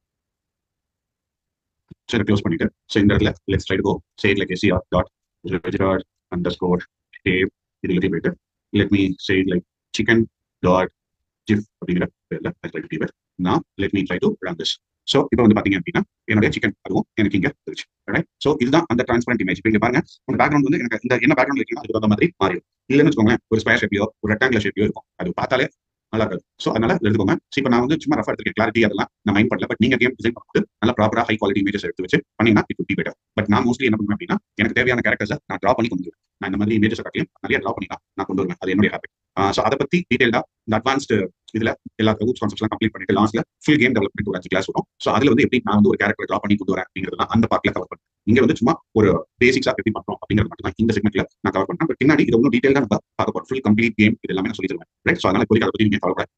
சரி க்ளோஸ் பண்ணிட்டு ஸோ இந்த இடத்துல let's try to go say like SCR dot registered under score shape இது எல்லாத்தையும் போயிட்டு let me say like chicken dot gif அப்படிங்கிற பேர்ல I try to keep it நான் let me try to run this so இப்போ வந்து பாத்தீங்க அப்படின்னா என்னுடைய சிக்கன் அதுவும் எனக்கு இங்க இருந்துச்சு ரைட் ஸோ இதுதான் அந்த டிரான்ஸ்பரண்ட் இமேஜ் இப்போ இங்க பாருங்க உங்க பேக்ரவுண்ட் வந்து எனக்கு இந்த என்ன பேக்ரவுண்ட் இருக்கீங்க அதுக்கு தகுந்த மாதிரி மாறிடும் இல்லைன்னு வச்சுக்கோங்களேன் ஒரு ஸ்கொயர் ஷேப்லையோ ஒரு ரெக்டாங்குலர் ஷேப்லையோ இருக்கும் அது பார்த்தாலே நல்லா இருக்காது ஸோ அதனால எடுத்துக்கோங்க இப்போ நான் வந்து சும்மா ரஃபா எடுத்துருக்கேன் கிளாரிட்டி அதெல்லாம் நான் மைண்ட் பண்ணல பட் நீங்க கேம் டிசைன் பண்ணும்போது நல்லா ப்ராப்பரா ஹை குவாலிட்டி இமேஜஸ் எடுத்து வச்சு பண்ணீங்கன்னா இட் பி பெட்டர் பட் நான் மோஸ்ட்லி என்ன பண்ணுவேன் அப்படின்னா எனக்கு தேவையான கேரக்டர்ஸை நான் ட்ரா பண்ணி கொண்டு வருவேன் நான் இந்த மாதிரி இமேஜஸ் காட்டியும் நிறைய ட்ரா பண்ணி நான் கொண்டு வருவேன் அது என்னுடைய ஹேபிட் ஸோ அதை பத்தி டீடைல்டா இந்த அட்வான்ஸ்டு இதுல எல்லா ரூட்ஸ் கான்செப்ட்லாம் கம்ப்ளீட் பண்ணிட்டு லாஸ்ட்ல ஃபுல் கேம் டெவலப்மெண்ட் ஒரு அஞ்சு கிளாஸ் வரும் ஸோ அதுல வந்து எப்படி நான் வந்து ஒரு கேரக்டர் ட்ரா பண்ணி கொண்டு வரேன் அப்படிங்கிறதுலாம் அந்த பார்ட்ல கவர் பண்ணுறேன் இங்க வந்து சும்மா ஒரு பேசிக்ஸா எப்படி பண்றோம் அப்படிங்கிறது மட்டும் தான் இந்த செக்மெண்ட்ல நான் கவர் பண்றேன் பட் பின்னாடி இது ஒன்றும் டீடைல்டா நம்ம பார்க்க போறோம் ஃபுல் கம்ப்ளீட் கேம் இது எல்லாமே நான் சொல்லி தருவேன் ரைட் ஸோ அதனால இப்போதைக்கு அதை பத்தி நீங்க கவலைப்பட வேண்டாம்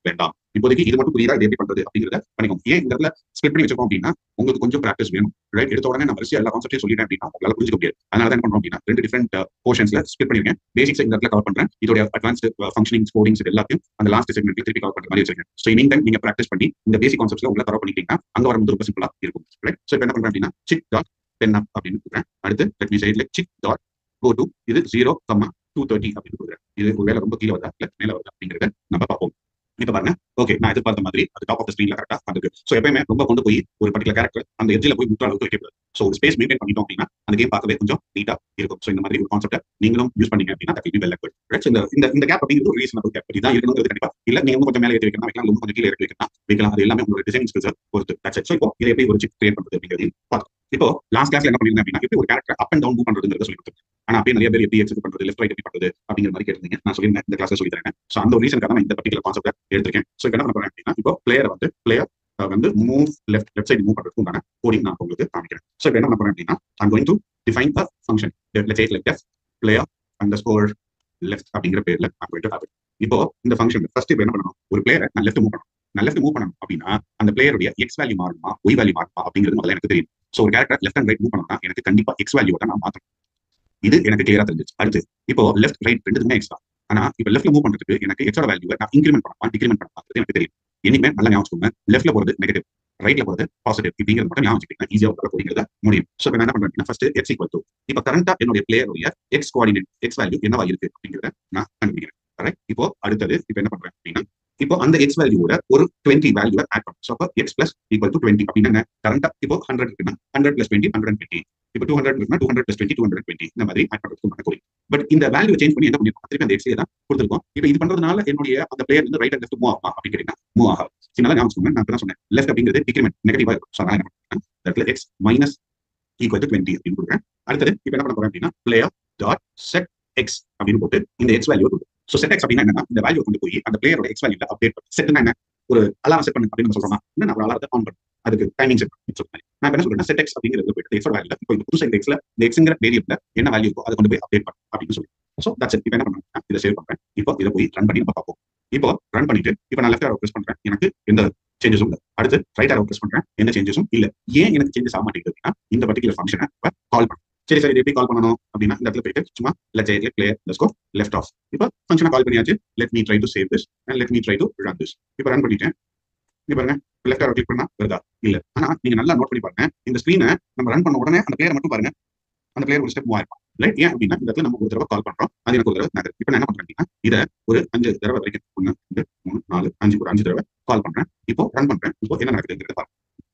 இப்போதைக்கு இது மட்டும் புரியுதா இது எப்படி பண்றது அப்படிங்கிறத பண்ணிக்கோங்க ஏன் இந்த இடத்துல ஸ்பிட் பண்ணி வச்சிருக்கோம் அப்படின்னா உங்களுக்கு கொஞ்சம் ப்ராக்டிஸ் வேணும் ரைட் எடுத்த உடனே நான் வரிசையா எல்லா கான்செப்டையும் சொல்லிட்டேன் அப்படின்னா உங்களால புரிஞ்சுக்க முடியாது அதனால தான் என்ன பண்றோம் அப்படின்னா ரெண்டு டிஃபரெண்ட் போர்ஷன்ஸ்ல ஸ்பிட் பண்ணிருக்கேன் பேசிக்ஸ் இந்த இடத்துல கவர் பண்றேன் இதோட அட்வான்ஸ்ட் ஃபங்க்ஷனிங் கோடிங்ஸ் எல்லாத்தையும் அந்த லாஸ்ட் செக்மெண்ட் திருப்பி கவர் பண்ற மாதிரி வச்சிருக்கேன் ஸோ இனிங் டைம் நீங்க ப்ராக்டிஸ் பண்ணி இந்த பேசிக் கான்செப்ட்ஸ்ல உள்ள கவர் பண்ணிட்டீங்கன்னா அங்க வரும்போது ரொம்ப சிம்பிளா இருக்கும் ரைட் ஸோ இப்போ என்ன பண்றேன் அப்படின்னா சிக் டாட் டென் அப் அப்படின்னு கொடுக்குறேன் அடுத்து லெட் மீ சைட்ல சிக் டாட் கோ டு இது ஜீரோ கம்மா டூ தேர்ட்டி அப்படின்னு கொடுக்குறேன் இது ஒருவேளை ரொம்ப கீழே வருதா இல்லை மேல வருதா அப்படிங்கிறத நம்ம பார்ப்போம் இப்ப பாருங்க ஓகே நான் எதிர்பார்த்த மாதிரி அது டாப் ஆஃப் ஸ்கிரீன்ல கரெக்டா அதுக்கு சோ எப்பயுமே ரொம்ப கொண்டு போய் ஒரு பர்டிகுலர் கேரக்டர் அந்த எட்ஜில் போய் முற்ற அளவுக்கு வைக்கக்கூடாது சோ ஒரு ஸ்பேஸ் மெயின்டைன் பண்ணிட்டோம் அப்படின்னா அந்த கேம் பார்க்கவே கொஞ்சம் நீட்டா இருக்கும் சோ இந்த மாதிரி ஒரு கான்செப்ட் நீங்களும் யூஸ் பண்ணீங்க அப்படின்னா தட் வெல் குட் ரைட் இந்த இந்த இந்த கேப் அப்படிங்கிறது ஒரு ரீசனபிள் கேப் இதான் இருக்கணுங்கிறது கண்டிப்பா இல்ல நீங்க இன்னும் கொஞ்சம் மேலே ஏற்றி வைக்கலாம் வைக்கலாம் இன்னும் கொஞ்சம் கீழே இறக்கி வைக்கலாம் வைக்கலாம் அது எல்லாமே உங்களோட டிசைன் ஸ்கில்ஸ் பொறுத்து தட்ஸ் சோ இப்போ இதை எப்படி ஒரு சிப் கிரியேட் பண்றது அப்படிங்கிறதையும் பார்த்தோம் இப்போ லாஸ்ட் கிளாஸ்ல என்ன பண்ணிருந்தேன் அப்படின்னா எப்படி ஒரு character up and down move பண்றதுங்கிறத சொல்லி கொடுத்துருக்கேன் ஆனா அப்படியே நிறைய பேர் எப்படி எக்ஸிட் பண்றது லெஃப்ட் ரைட் எப்படி பண்றது அப்படிங்கிற மாதிரி கேட்டிருந்தீங்க நான் சொல்லியிருந்தேன் இந்த கிளாஸ்ல சொல்லி தரேன் சோ அந்த ஒரு ரீசனுக்காக நான் இந்த பர்டிகுலர் கான்செப்ட் எடுத்திருக்கேன் சோ என்ன பண்ண போறேன் அப்படின்னா இப்போ பிளேயர் வந்து பிளேயர் வந்து move left left side move பண்றதுக்கு உண்டான கோடிங் நான் உங்களுக்கு காமிக்கிறேன் சோ இப்போ என்ன பண்ண போறேன் அப்படின்னா I'm going to define a function let's say like def player under score left அப்படிங்கிற பேர்ல நான் கோயிங் டு ஹேவ் இப்போ இந்த ஃபங்க்ஷன் ஃபர்ஸ்ட் இப்போ என்ன பண்ணணும் ஒரு பிளேயரை நான் லெஃப்ட் மூவ் பண்ணணும் நான் லெஃப்ட் மூவ் பண்ணணும் அப்படின்னா அந்த பிளேயருடைய எக்ஸ் வேல்யூ மாறுமா ஒய் வேல்யூ மாறுமா அப்படிங்கிறது முதல்ல எனக்கு தெரியும் ஸோ ஒரு character left and right move பண்ணா எனக்கு கண்டிப்பா எக்ஸ் வேல்யூ தான் நான் மாற்றணும் இது எனக்கு கிளியரா தெரிஞ்சிச்சு அடுத்து இப்போ லெஃப்ட் ரைட் ரெண்டுமே எக்ஸ் தான் ஆனா இப்போ லெஃப்ட்ல மூவ் பண்றதுக்கு எனக்கு எக்ஸோட வேல்யூ நான் இன்க்ரிமெண்ட் பண்ணலாம் டிக்ரிமெண்ட் பண்ணலாம் எனக்கு தெரியும் என்னைக்குமே நல்லா ஞாபகம் வச்சுக்கோங்க லெஃப்ட்ல போறது நெகட்டிவ் ரைட்ல போறது பாசிட்டிவ் இப்படிங்கிறது மட்டும் ஞாபகம் வச்சுக்கிட்டீங்கன்னா ஈஸியா உங்களால போடுங்கிறத முடியும் ஸோ இப்போ என்ன பண்றேன் ஃபர்ஸ்ட் எக்ஸ் ஈக்குவல் டு இப்போ கரண்டா என்னுடைய பிளேயருடைய எக்ஸ் கோஆர்டினேட் எக்ஸ் வேல்யூ என்னவா இருக்கு அப்படிங்கிறத நான் கண்டுபிடிக்கிறேன் கரெக்ட் இப்போ அடுத்தது இப்போ என்ன பண்றேன் அப்படின்னா இப்போ அந்த எக்ஸ் வேல்யூவோட ஒரு டுவெண்ட்டி வேல்யூ ஆட் பண்ணும் ஸோ அப்போ X plus equal to twenty அப்படின்னா கரண்டா இப்போ ஹண்ட்ரட் இருக்குன்னா hundred plus twenty hundred twenty இப்போ டூ ஹண்ட்ரட் இருக்குன்னா two hundred plus twenty two hundred twenty இந்த மாதிரி ஆட் பண்ணுறதுக்கு பண்ண கோரிங் பட் இந்த வேல்யூ சேஞ்ச் பண்ணி என்ன பண்ணிருக்கோம் திருப்பி அந்த எக்ஸ்ஏ தான் கொடுத்துருக்கோம் இப்போ இது பண்றதுனால என்னுடைய அந்த பிளேயர் வந்து ரைட் அண்ட் லெஃப்ட் மூவ் ஆகுமா அப்படின்னு கேட்டீங்கன்னா மூவ் ஆகும் சின்னால ஞாபகம் நான் தான் சொன்னேன் லெஃப்ட் அப்படிங்கிறது டிக்ரிமெண்ட் நெகட்டிவா இருக்கும் ஸோ நான் என்ன பண்ணுறேன் X minus equal to twenty அப்படின்னு கொடுக்குறேன் அடுத்தது இப்போ என்ன பண்ண போறேன் அப்படின்னா பிளேயர் டாட் செட் எக்ஸ் அப்படின்னு போட்டு இந்த எக்ஸ் வேல்யூ கொடுக்கும் ஸோ செட் எக்ஸ் அப்படின்னா என்ன இந்த வேல்யூ கொண்டு போய் அந்த பிளேயரோட எக்ஸ் வேல்யூல அப்டேட் பண்ணி செட்னா என்ன ஒரு அலாரம் செட் பண்ணு அப்படின்னு சொல்றோம் என்ன நான் அலாரத்தை ஆன் பண்ணும் அதுக்கு டைமிங் செட் பண்ணி சொல்றேன் நான் என்ன சொல்றேன் செட் எக்ஸ் அப்படிங்கிறது போயிட்டு எக்ஸோட வேல்யூ இப்போ இந்த புதுசு இந்த எக்ஸ்ல இந்த எக்ஸ்ங்கிற வேரியபிள் என்ன வேல்யூ இருக்கோ அதை கொண்டு போய் அப்டேட் பண்ணு அப்படின்னு சொல்லி ஸோ தட்ஸ் இப்போ என்ன பண்ணுறேன் இதை சேவ் பண்றேன் இப்போ இதை போய் ரன் பண்ணி நம்ம பார்ப்போம் இப்போ ரன் பண்ணிட்டு இப்போ நான் லெஃப்ட் ஆரோ ப்ரெஸ் பண்றேன் எனக்கு எந்த சேஞ்சஸும் இல்லை அடுத்து ரைட் ஆரோ ப்ரெஸ் பண்றேன் எந்த சேஞ்சஸும் இல்லை ஏன் எனக்கு சேஞ்சஸ் ஆக மாட்டேங்குது அப்படின்னா இந்த பர்டிகுலர் ஃபங்க்ஷனை கால் பண்ணும் சரி சரி எப்படி கால் பண்ணணும் அப்படின்னா இந்த இடத்துல போயிட்டு சும்மா லெட் ஜெயில player let's go left off இப்போ ஃபங்க்ஷனை கால் பண்ணியாச்சு let me try to save this and let me try to run this இப்போ ரன் பண்ணிட்டேன் இங்க பாருங்க லெஃப்ட் ஆரோ கிளிக் பண்ணா வருதா இல்ல ஆனா நீங்க நல்லா நோட் பண்ணி பாருங்க இந்த ஸ்கிரீனை நம்ம ரன் பண்ண உடனே அந்த பிளேயர் மட்டும் பாருங்க அந்த பிளேயர் ஒரு ஸ்டெப் மூவ் ஆயிருப்பான் ரைட் ஏன் அப்படின்னா இந்த இடத்துல நம்ம ஒரு தடவை கால் பண்றோம் அது எனக்கு ஒரு தடவை நகர் இப்போ நான் என்ன பண்றேன் அப்படின்னா இதை ஒரு அஞ்சு தடவை வரைக்கும் ஒன்று ரெண்டு மூணு நாலு அஞ்சு ஒரு அஞ்சு தடவை கால் பண்றேன் இப்போ ரன் பண்றேன் இப்போ என்ன நடக்குதுங்கிறத பாருங்க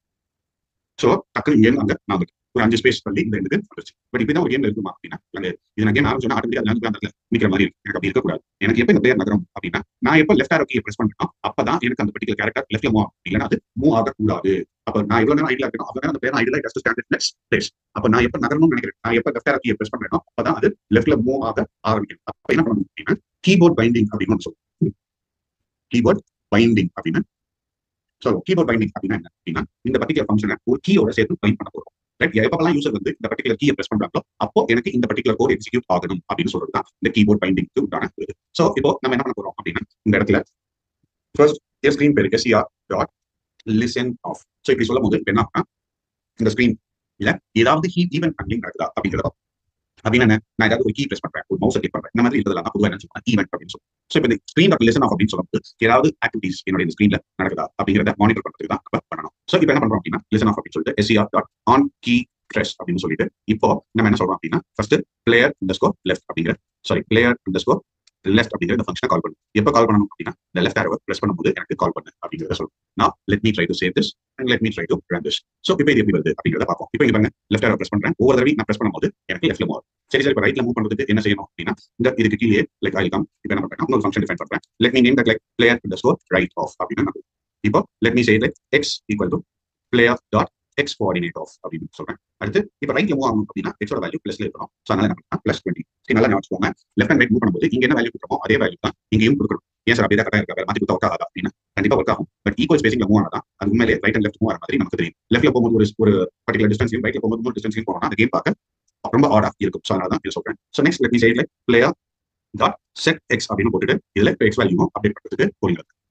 ஸோ டக்குனு இங்கே அங்க நான் ஒரு அஞ்சு ஸ்பேஸ் தள்ளி இந்த ரெண்டு வந்துருச்சு பட் இப்படி ஒரு கேம்ல இருக்குமா அப்படின்னா அங்கே இது நான் கேம் ஆரம்பிச்சோன்னா ஆட்டோமேட்டிக் அது அந்த இடத்துல நிக்கிற மாதிரி இருக்கு எனக்கு அப்படி இருக்கக்கூடாது எனக்கு எப்போ இந்த பிளேயர் நகரும் அப்படின்னா நான் எப்போ லெஃப்ட் ஆரோ கீயை பிரஸ் பண்றேன் அப்பதான் எனக்கு அந்த பர்டிகுலர் கேரக்டர் லெஃப்ட்ல மூவ் ஆகும் இல்லைன்னா அது மூவ் ஆகக்கூடாது அப்ப நான் இவ்வளவு நேரம் ஐடியா இருக்கணும் அப்பதான் அந்த பேர் ஐடியா டஸ்ட் ஸ்டாண்டர்ட் நெக்ஸ்ட் பிளேஸ் அப்ப நான் எப்ப நகரணும்னு நினைக்கிறேன் நான் எப்ப லெஃப்ட் ஆரோ கீயை பிரஸ் பண்றேனோ அப்பதான் அது லெஃப்ட்ல மூவ் ஆக ஆரம்பிக்கும் அப்ப என்ன பண்ணணும் அப்படின்னா கீபோர்ட் பைண்டிங் அப்படின்னு சொல்லுவோம் கீபோர்ட் பைண்டிங் அப்படின்னு ஸோ கீபோர்ட் பைண்டிங் அப்படின்னா என்ன அப்படின்னா இந்த பர்டிகுலர் ஃபங்க்ஷனை ஒரு கீயோட சேர்த்து பைண்ட் பண்ண போறோம் ரைட் எப்பெல்லாம் யூசர் வந்து இந்த பர்டிகுலர் கீயை பிரஸ் பண்றாங்களோ அப்போ எனக்கு இந்த பர்டிகுலர் கோட் எக்ஸிக்யூட் ஆகணும் அப்படின்னு சொல்றது தான் இந்த கீபோர்ட் பைண்டிங்க்கு உண்டான இது ஸோ இப்போ நம்ம என்ன பண்ண போறோம் அப்படின்னா இந்த இடத்துல ஃபர்ஸ்ட் என் ஸ்கிரீன் பேர் SCR dot listen off so இப்படி சொல்லும் போது என்ன ஆகும்னா இந்த ஸ்கிரீன் இல்ல ஏதாவது ஹீ ஈவென்ட் ஹேண்ட்லிங் நடக்குதா அப்படிங்கிறத அப்படின்னு என்ன நான் ஏதாவது ஒரு கீ பிரஸ் பண்றேன் ஒரு மவுஸ் கிளிக் பண்றேன் இந்த மாதிரி இதெல்லாம் பொதுவாக என்ன சொல்லுவேன் ஈவென்ட் அப்படின்னு சொல்லுவோம் ஸோ இப்போ இந்த ஸ்கிரீன் டாட் லிசன் ஆஃப் அப்படின்னு சொல்லும்போது ஏதாவது ஆக்டிவிட்டிஸ் என்னுடைய ஸ்கிரீன்ல நடக்குதா அப்படிங்கிறத மானிட்டர் பண்றதுக்கு தான் நம்ம பண்ணணும் ஸோ இப்போ என்ன பண்றோம் அப்படின்னா லிசன் ஆஃப் அப்படின்னு சொல்லிட்டு SCR dot on key press அப்படின்னு சொல்லிட்டு இப்போ நம்ம என்ன சொல்றோம் அப்படின்னா ஃபர்ஸ்ட் பிளேயர் இந்த ஸ்கோர் லெஃப்ட் அப்படிங்கிற சாரி பிளேயர் இந்த ஸ்கோர் லெஃப்ட் அப்படிங்கிற இந்த ஃபங்க்ஷனை கால் பண்ணும் எப்போ கால் பண்ணணும் அப்படின்னா இந்த லெஃப்ட் ஆரோ பிரஸ் பண்ணும்போது எனக்கு கால் பண்ணு அப்படிங்கிறத சொல்லும் நான் let me try to save this and let me try to run this so இப்போ இது எப்படி வருது அப்படிங்கிறத பார்ப்போம் இப்போ இங்க பாருங்க லெஃப்ட் ஆரோ பிரஸ் பண்றேன் ஒவ்வொரு தடவை நான் பிரஸ் பண்ணும்போது எனக்கு லெஃப்ட்ல மூவ் சரி சரி இப்போ ரைட்ல மூவ் பண்றதுக்கு என்ன செய்யணும் அப்படின்னா இந்த இதுக்கு கீழே லைக் ஐ கம் இப்போ என்ன பண்றேன் இன்னொரு ஃபங்க்ஷன் டிஃபைன் பண்றேன் let me name that like player இந்த ஸ்கோர் ரைட் ஆஃப் அப்படின்னு நான் இப்போ let me say like X equal to player dot X coordinate off அப்படின்னு சொல்றேன் அடுத்து இப்போ ரைட்ல மூவ் ஆகணும் அப்படின்னா எக்ஸோட வேல்யூ பிளஸ்ல இருக்கணும் ஸோ அதனால என்ன பிளஸ் டுவெண்ட்டி நல்லா ஞாபகம் லெஃப்ட் அண்ட் ரைட் மூவ் பண்ணும்போது இங்க என்ன வேல்யூ கொடுக்குறோம் அதே வேல்யூ தான் இங்கேயும் கொடுக்கணும் ஏன் சார் அப்படியே கரெக்டாக இருக்கா மாற்றி கொடுத்தா ஒர்க் ஆகாதா அப்படின்னா கண்டிப்பா ஒர்க் ஆகும் பட் ஈக்குவல் ஸ்பேசிங்ல மூவ் ஆனதா அது உண்மையிலே ரைட் அண்ட் லெஃப்ட் மூவ் ஆகிற மாதிரி நமக்கு தெரியும் லெஃப்ட்ல போகும்போது ஒரு ஒரு பர்டிகுலர் டிஸ்டன்ஸ்லையும் ரைட்ல போகும்போது ஒரு டிஸ்டன்ஸ்லையும் போனோம்னா அந்த கேம் பார்க்க ரொம்ப ஆடா இருக்கும் ஸோ அதனால தான் இது சொல்றேன் ஸோ நெக்ஸ்ட் லெட் மீ சைட்ல பிளேயர் டாட் செட் எக்ஸ் அப்படின்னு போட்டுட்டு இதுல இப்போ எக்ஸ் வேல்யூவும் அப்டேட் பண்றதுக்கு போறீங்க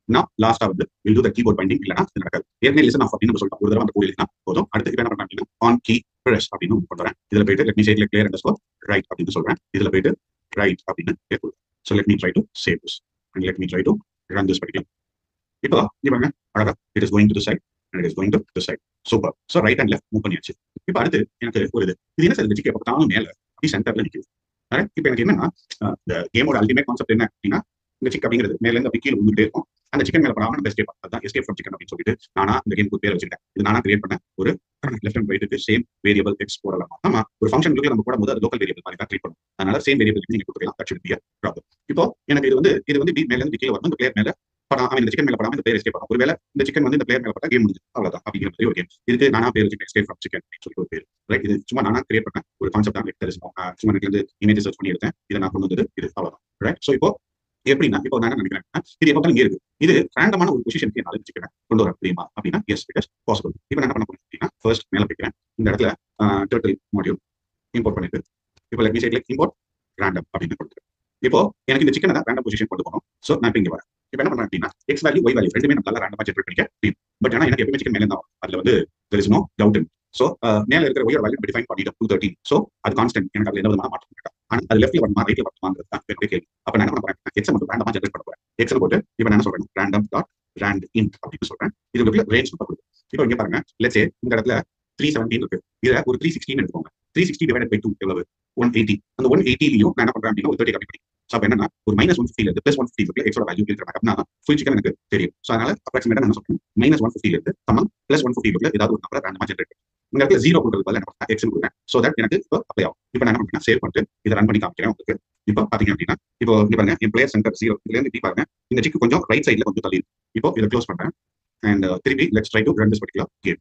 நான் லாஸ்டா வந்து will do the keyboard binding இல்லைனா இது நடக்காது ஏற்கனவே லிசன் ஆஃப் அப்படின்னு நம்ம சொல்லிட்டோம் ஒரு தடவை அந்த கோடி எழுதினா போதும் அடுத்து இப்போ என்ன பண்றேன் அப்படின்னா ஆன் கீ ப்ரெஸ் அப்படின்னு கொண்டு வரேன் இதுல போயிட்டு லெட் மீ சைட்ல கிளியர் அண்டர் ஸ்கோர் ரைட் அப்படின்னு சொல்றேன் இதுல போயிட்டு ரைட் அப்படின்னு கேட்குது so let me try to save this and let me try to run this படிக்கலாம் இப்போ நீ பாருங்க அழகா it is going to side and it is going to the side super so right and left move பண்ணியாச்சு இப்போ அடுத்து எனக்கு ஒரு இது இது என்ன சார் இந்த சிக்கை பார்த்தாலும் மேல அப்படி சென்டர்ல நிற்குது இப்போ எனக்கு என்னன்னா இந்த கேமோட அல்டிமேட் கான்செப்ட் என்ன அப்படின்னா இந்த சிக் அப்படிங்கிறது மேல இருந்து அப்படி கீழே வந்துட்டே இருக்கும் அந்த சிக்கன் மேல படாம நம்ம எஸ்கேப் அதான் எஸ்கேப் ஃப்ரம் சிக்கன் அப்படின்னு சொல்லிட்டு நானா இந்த கேமுக்கு பேர் வச்சிருக்கேன் இது நானா கிரியேட் பண்ண ஒரு லெஃப்ட் அண்ட் ரைட்டுக்கு சேம் வேரியபிள் எக்ஸ் போடலாம் ஆமா ஒரு ஃபங்க்ஷன் நம்ம போடும்போது அது லோக்கல் வேரியபிள் மாதிரி தான் ட்ரீட் பண்ணும் அதனால சேம் வேரியபிள் நீங்க கொடுக்கலாம் தட் ஷுட் பி ப்ராப்ளம் இப்போ எனக்கு இது வந்து இது வந்து மேல இருந்து கீழே வரும் இந்த பிளேயர் மேல படம் அவன் இந்த சிக்கன் மேல படாம இந்த பிளேயர் எஸ்கேப் ஆகும் ஒருவேளை இந்த சிக்கன் வந்து இந்த பிளேயர் மேல பட்டா கேம் முடிஞ்சு அவ்வளவுதான் அப்படிங்கிற மாதிரி ஒரு கேம் இதுக்கு நானா பேர் வச்சுக்கேன் எஸ்கேப் ஃப்ரம் சிக்கன் அப்படின்னு சொல்லி ஒரு பேர் ரைட் இது சும்மா நானா கிரியேட் பண்ண ஒரு கான்செப்ட் தான் எனக்கு சும்மா எனக்கு வந்து இமேஜ் சர்ச் பண்ணி எடுத்தேன் இதை நான் கொண்டு வந்தது இது அவ்வளவுதான் ரைட் ஸோ இப்போ எப்படின்னா இப்போ நான் என்ன நினைக்கிறேன் இது எப்போ இங்கே இருக்கு இது ரேண்டமான ஒரு பொசிஷனுக்கு என்னால் வச்சுக்கிறேன் கொண்டு வர முடியுமா அப்படின்னா எஸ் இட் இஸ் பாசிபிள் இப்போ என்ன பண்ண போறேன் அப்படின்னா ஃபர்ஸ்ட் மேலே போய்க்கிறேன் இந்த இடத்துல டோட்டல் மாடியூல் இம்போர்ட் பண்ணிட்டு இப்போ let me say like import random அப்படின்னு கொடுத்துருக்கேன் இப்போ எனக்கு இந்த சிக்கனை தான் ரேண்டம் பொசிஷன் கொண்டு போகணும் ஸோ நான் இப்போ இங்கே வரேன் இப்போ என்ன பண்றேன் அப்படின்னா எக்ஸ் வேல்யூ ஒய் வேல்யூ ரெண்டுமே நம்மளால ரேண்டமா ஜென்ரேட் பண்ணிக்க முடியும் பட் ஆனால் எனக்கு எப்பவுமே சிக்கன் மேலே தான் அதுல வந்து there is no doubt so மேல இருக்கிற ஒய்யோட வேல்யூ டிஃபைன் பண்ணிட்டோம் டூ தேர்ட்டின் ஸோ அது கான்ஸ்டன்ட் எனக்கு அதுல எந்த விதமான மாற்றம் இருக்கா ஆனால் அது லெஃப்ட்ல வரணுமா ரைட்ல வரணுமாங்கிறது தான் பெரிய கேள்வி அப்போ நான் என்ன பண்ண போறேன் எக்ஸ் மட்டும் ரேண்டமா ஜென்ரேட் பண்ண போறேன் எக்ஸல் போட்டு இப்போ நான் என்ன சொல்றேன் ரேண்டம் டாட் ரேண்ட் இன் அப்படின்னு சொல்றேன் இதுக்குள்ள ரேஞ்ச் கொடுக்கும் இப்போ இங்க பாருங்க லெட்ஸே இந்த இடத்துல த்ரீ செவன்டீன் இருக்கு இதுல ஒரு த்ரீ சிக்ஸ்டீன் எடுத்துக்கோங்க three sixty divide by two எவ்வளவு ஒன் எயிட்டி அந்த ஒன் எயிட்டிலையும் நான் என்ன பண்றேன் அப்படின்னா ஒரு தேர்ட்டி கம்மி பண்ணி ஸோ என்னன்னா ஒரு மைனஸ் ஒன் ஃபிஃப்டில இருந்து பிளஸ் ஒன் ஃபிஃப்டி இருக்கு எக்ஸோட வேல்யூ இருக்கிற அப்படின்னா ஃபுல் சிக்கன் எனக்கு தெரியும் ஸோ அதனால அப்ராக்சிமேட்டா என்ன சொல்றேன் மைனஸ் ஒன் ஃபிஃப்டில இருந்து சமம் பிளஸ் ஒன் ஃபிஃப்டி இருக்கு ஏதாவது ஒரு நம்பர் ரேண்டமா ஜென்ரேட் இந்த இடத்துல ஜீரோ கொடுக்குறது பதில் என்ன எக்ஸ் கொடுக்குறேன் ஸோ தட் எனக்கு இப்போ அப்ளை ஆகும் இப்போ நான் என்ன பண்றேன் சேவ் பண்ணிட்டு இதை ரன் பண்ணி காமிக்கிறேன் உங்களுக்கு இப்போ பாத்தீங்க அப்படின்னா இப்போ இங்க பாருங்க என் பிளேயர் சென்டர் ஜீரோ இதுல இருந்து இப்படி பாருங்க இந்த சிக்கு கொஞ்சம் ரைட் சைட்ல கொஞ்சம் தள்ளி இப்போ இதை க்ளோஸ் பண்றேன் அண்ட் திருப்பி let's try to run this particular game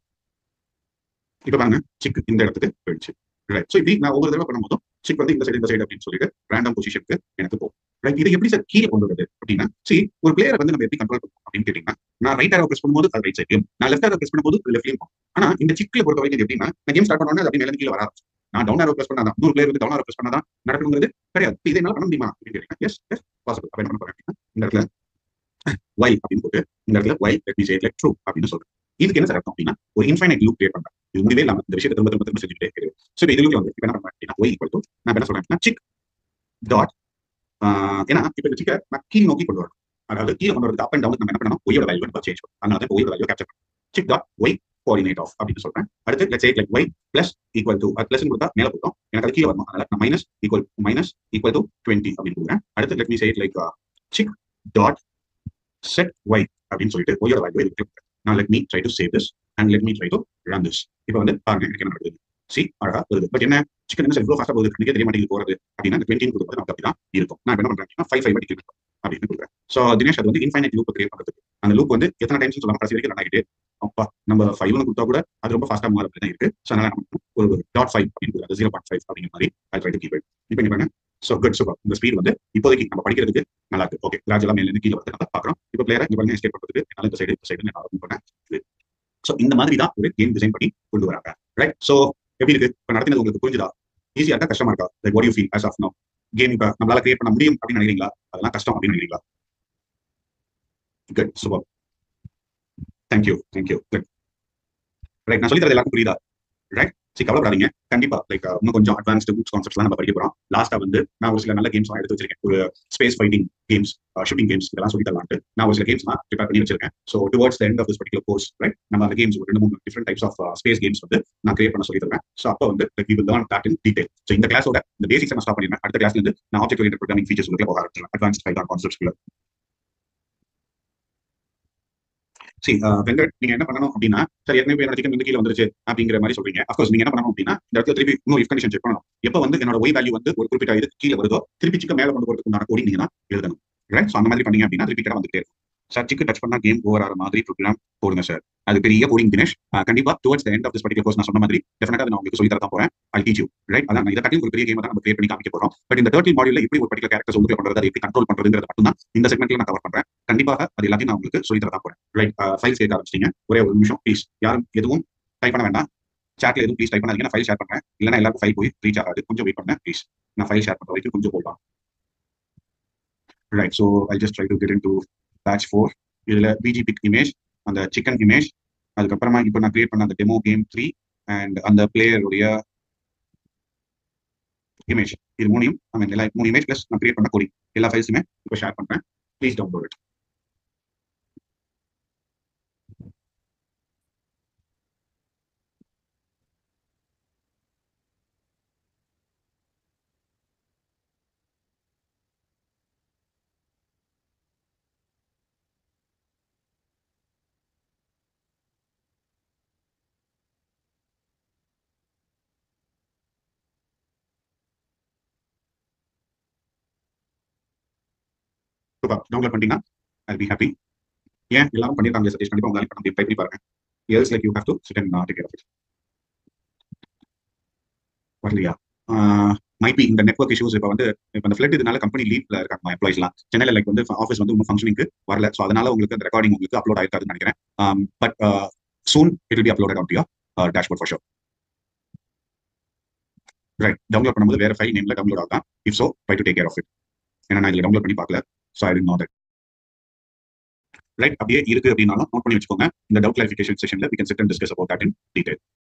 இப்போ பாருங்க சிக் இந்த இடத்துக்கு போயிடுச்சு ரைட் ஸோ இப்படி நான் ஒவ்வொரு தடவை பண்ணும்போதும் சிக் வந்து இந்த சைடு இந்த சைடு அப்படின்னு சொல்லிட்டு ரேண்டம் பொசிஷனுக்கு எனக்கு போகும் ரைட் இதை எப்படி சார் கீழே கொண்டு வருது அப்படின்னா சி ஒரு பிளேயர் வந்து நம்ம எப்படி கண்ட்ரோல் பண்ணுவோம் அப்படின்னு கேட்டீங்கன்னா நான் ரைட் ஆரோ பிரஸ் பண்ணும்போது அது ரைட் சைட்லையும் நான் லெஃப்ட் ஆரோ பிரஸ் பண்ணும்போது லெஃப்ட்லையும் போகும் ஆனா இந்த சிக்கில் பொறுத்த வரைக்கும் எப்படின்னா நான் கேம் ஸ்டார்ட் பண்ணோன்னா அப்படி மேலே கீழே வர நான் டவுன் ஆரோ பிரஸ் பண்ணாதான் நூறு பிளேயர் வந்து டவுன் ஆரோ பிரஸ் பண்ணாதான் நடக்கணுங்கிறது கிடையாது இதை என்னால பண்ண முடியுமா அப்படின்னு கேட்டீங்கன்னா எஸ் எஸ் பாசிபிள் அப்ப என்ன பண்ண போறேன் அப்படின்னா இந்த இடத்துல ஒய் அப்படின்னு போட்டு இந்த இடத்துல Y let me say like true அப்படின்னு சொல்றேன் இதுக்கு என்ன சார் அர்த்தம் அப்படின்னா ஒரு இன்ஃபைனைட் லூப் கிரியேட் பண்றேன் இது முடிவே இல்லாம இந்த விஷயத்தை திரும்ப திரும்ப திரும்ப செஞ்சுட்டே இருக்கு ஸோ இது வந்து இப்போ என்ன பண்றேன் அப்படின்னா ஒய் ஈக்குவல் டு நான் என்ன சொல்றேன் சிக் டாட் ஏன்னா இப்போ இந்த சிக்கை நான் கீழ் நோக்கி கொண்டு வரணும் அதாவது கீழே கொண்டு வரது அப் அண்ட் டவுன் நம்ம என்ன பண்ணணும் ஒய்யோட வேல்யூ நம்ம சேஞ்ச் பண்ணணும் அதனால தான் ஒய்யோட வேல்யூ கேப்சர் பண்ணணும் chick dot Y coordinate off அப்படின்னு சொல்றேன் அடுத்து let's like Y plus equal to அது பிளஸ் கொடுத்தா மேல போட்டோம் எனக்கு அது கீழே வரணும் அதனால நான் minus equal minus equal to twenty அப்படின்னு கொடுக்குறேன் அடுத்து let me say like chick dot set Y அப்படின்னு சொல்லிட்டு ஒய்யோட வேல்யூ இதுக்கு நான் let me try to save this and let me try to run this இப்போ வந்து பாருங்க எனக்கு என்ன நடக்குது சி அழகா வருது பட் என்ன சிக்கன் என்ன சார் இவ்வளோ ஃபாஸ்ட்டாக போகுது கண்டிப்பாக தெரிய மாட்டேங்குது போகிறது அப்படின்னா அந்த டுவெண்ட்டின் கொடுக்குறது நமக்கு அப்படி தான் இருக்கும் நான் என்ன பண்ணுறேன் அப்படின்னா ஃபைவ் ஃபைவ் அடிக்கி அப்படின்னு கொடுக்குறேன் ஸோ தினேஷ் அது வந்து இன்ஃபைனைட் லூப் கிரியேட் பண்ணுறதுக்கு அந்த லூப் வந்து எத்தனை டைம்ஸ் சொல்லலாம் கடைசி வரைக்கும் ரன் ஆகிட்டு அப்பா நம்ம ஃபைவ்னு கொடுத்தா கூட அது ரொம்ப ஃபாஸ்ட்டாக மாற தான் இருக்கு ஸோ அதனால நம்ம ஒரு டாட் ஃபைவ் அப்படின்னு அது ஜீரோ பாயிண்ட் ஃபைவ் அப்படிங்கிற மாதிரி அது ட்ரை டு கீப் இப்போ நீங்க பாருங்க ஸோ குட் சூப்பர் இந்த ஸ்பீட் வந்து இப்போதைக்கு நம்ம படிக்கிறதுக்கு நல்லா இருக்கு ஓகே கிராஜுவலா மேல இருந்து கீழே வந்து நம்ம பார்க்குறோம் இப்போ பிளேயரை இங்க பாருங்க எஸ்கேட் பண்ணுறதுக்கு என்னால் இந்த சைடு இந்த சைடு நான் ஓப்பன் பண்ணேன் ஸோ இந்த மாதிரி தான் ஒரு கேம் டிசைன் பண்ணி கொண்டு வராங்க ரைட் ஸோ எப்படி இருக்கு இப்போ நடத்தினது உங்களுக்கு புரிஞ்சுதா ஈஸியா இருக்கா கஷ்டமா இருக்கா like what you feel as of no game இப்போ நம்மளால கிரியேட் பண்ண முடியும் அப்படின்னு நினைக்கிறீங்களா அதெல்லாம் கஷ்டம் அப்படின்னு நினைக்கிறீங்களா good super thank you thank you good right நான் சொல்லி தரது எல்லாருக்கும் புரியுதா ரைட் சரி கவலைப்படாதீங்க கண்டிப்பா லைக் இன்னும் கொஞ்சம் அட்வான்ஸ்டு புக்ஸ் கான்செப்ட்லாம் நம்ம படிக்க போறோம் லாஸ்டா வந்து நான் ஒரு சில நல்ல கேம்ஸ் எடுத்து வச்சிருக்கேன் ஒரு space fighting games shooting games இதெல்லாம் சொல்லி தரலான்ட்டு நான் ஒரு சில கேம்ஸ் நான் ப்ரிப்பேர் பண்ணி வச்சிருக்கேன் so towards end of this particular course right நம்ம அந்த கேம்ஸ் ஒரு ரெண்டு மூணு different types of space games வந்து நான் கிரியேட் பண்ண சொல்லி தருவேன் ஸோ அப்போ வந்து like we will learn that in detail so இந்த கிளாஸோட இந்த பேசிக்ஸ் நான் ஸ்டாப் பண்ணிடுறேன் அடுத்த கிளாஸ்ல இருந்து நான் ஆப்ஜெக்ட் ஓரியன்ட் ப்ரோக்ராமிங் ஃபீச்சர்ஸ் உள்ள போக ஆரம்பிச்சிருவேன் அட்வான்ஸ் பைதான் கான்செப்ட்ஸ்ல சரி வெங்கட் நீங்க என்ன பண்ணணும் அப்படின்னா சார் ஏற்கனவே என்னோட சிக்கன் வந்து கீழே வந்துருச்சு அப்படிங்கிற மாதிரி சொல்றீங்க அஃப்கோர்ஸ் நீங்க என்ன பண்ணணும் அப்படின்னா இந்த இடத்துல திருப்பி இன்னும் இஃப் கண்டிஷன் செக் பண்ணணும் எப்போ வந்து என்னோட ஒய் வேல்யூ வந்து ஒரு குறிப்பிட்ட இது கீழே வருதோ திருப்பி சிக்கன் மேல கொண்டு வரதுக்கு உண்டான கோடிங் நீங்க தான் எழுதணும் ரைட் ஸோ அந்த மாதிரி பண்ணீங்க அப்படின்னா ரிப்பீட்டா வந்துட்டே இருக்கும் சார் சிக்கு டச் பண்ணா கேம் ஓவர் ஆகிற மாதிரி ப்ரோக்ராம் போடுங்க சார் அது பெரிய கோடிங் தினேஷ் கண்டிப்பா towards end of this particular course நான் சொன்ன மாதிரி டெஃபினட்டா நான் உங்களுக்கு சொல்லி தரதான் போறேன் ஐ டீச் யூ ரைட் அதான் இதை கட்டி ஒரு பெரிய கேம் தான் நம்ம கிரியேட் பண்ணி காமிக்க போறோம் பட் இந்த தேர்ட்டி மாடியூல எப்படி ஒரு பர்டிகுலர் கேரக்டர்ஸ் உங்களுக்கு பண்றது அதை எப்படி கண்ட்ரோல் பண்றதுங்கிறது மட்டும் தான் இந்த செக்மெண்ட்ல நான் கவர் பண்றேன் கண்டிப்பாக அது எல்லாத்தையும் நான் உங்களுக்கு சொல்லி தரதான் போறேன் ரைட் ஃபைல்ஸ் கேட்க ஆரம்பிச்சிங்க ஒரே ஒரு நிமிஷம் ப்ளீஸ் யாரும் எதுவும் டைப் பண்ண வேண்டாம் சாட்ல எதுவும் ப்ளீஸ் டைப் பண்ணாதீங்க நான் ஃபைல் ஷேர் பண்றேன் இல்லைனா எல்லாருக்கும் ஃபைல் போய் ரீச் ஆகாது கொஞ்சம் வெயிட் பண்ணேன் ப்ளீஸ் நான் ஃபைல் ஷேர் பண்ற வரைக்கும் கொஞ்சம் போடலாம் right so I just try to get in to patch four இதுல பிஜி பிக் இமேஜ் அந்த சிக்கன் இமேஜ் அதுக்கப்புறமா இப்போ நான் கிரியேட் பண்ண அந்த டெமோ கேம் த்ரீ அண்ட் அந்த பிளேயருடைய இமேஜ் இது மூணையும் ஐ மீன் எல்லா மூணு இமேஜ் ப்ளஸ் நான் கிரியேட் பண்ண கோடிங் எல்லா ஃபைல்ஸுமே இப்போ ஷேர் பண்றேன் ப்ளீஸ் டவுன்லோட் இட் டவுன்லோட் பண்ணிட்டீங்கன்னா ஐ பி ஹாப்பி ஏன் எல்லாரும் பண்ணிருக்காங்க சஜஸ்ட் கண்டிப்பா உங்களால பண்ண முடியும் ட்ரை பண்ணி பாருங்க else like you have to sit and take care of it வரலையா மைபி இந்த நெட்ஒர்க் இஷ்யூஸ் இப்போ வந்து இப்போ இந்த ஃபிளட் இதனால கம்பெனி லீவ்ல இருக்காங்க எம்ப்ளாயிஸ்லாம் சென்னையில் லைக் வந்து ஆஃபீஸ் வந்து இன்னும் ஃபங்க்ஷனிங்க்கு வரல ஸோ அதனால உங்களுக்கு அந்த ரெக்கார்டிங் உங்களுக்கு அப்லோட் ஆயிருக்காதுன்னு நினைக்கிறேன் but soon it will be upload on to dashboard for show right download பண்ணும்போது வேற ஃபைல் நேம்ல டவுன்லோட் ஆகும் if so try to take care of it ஏன்னா நான் இதில் டவுன்லோட் பண்ணி பார்க்கல so I don't know that right அப்படியே இருக்கு அப்படின்னாலும் நோட் பண்ணி வச்சுக்கோங்க இந்த டவுட் கிளாரிஃபிகேஷன் செஷன்ல we can sit and discuss about that in detail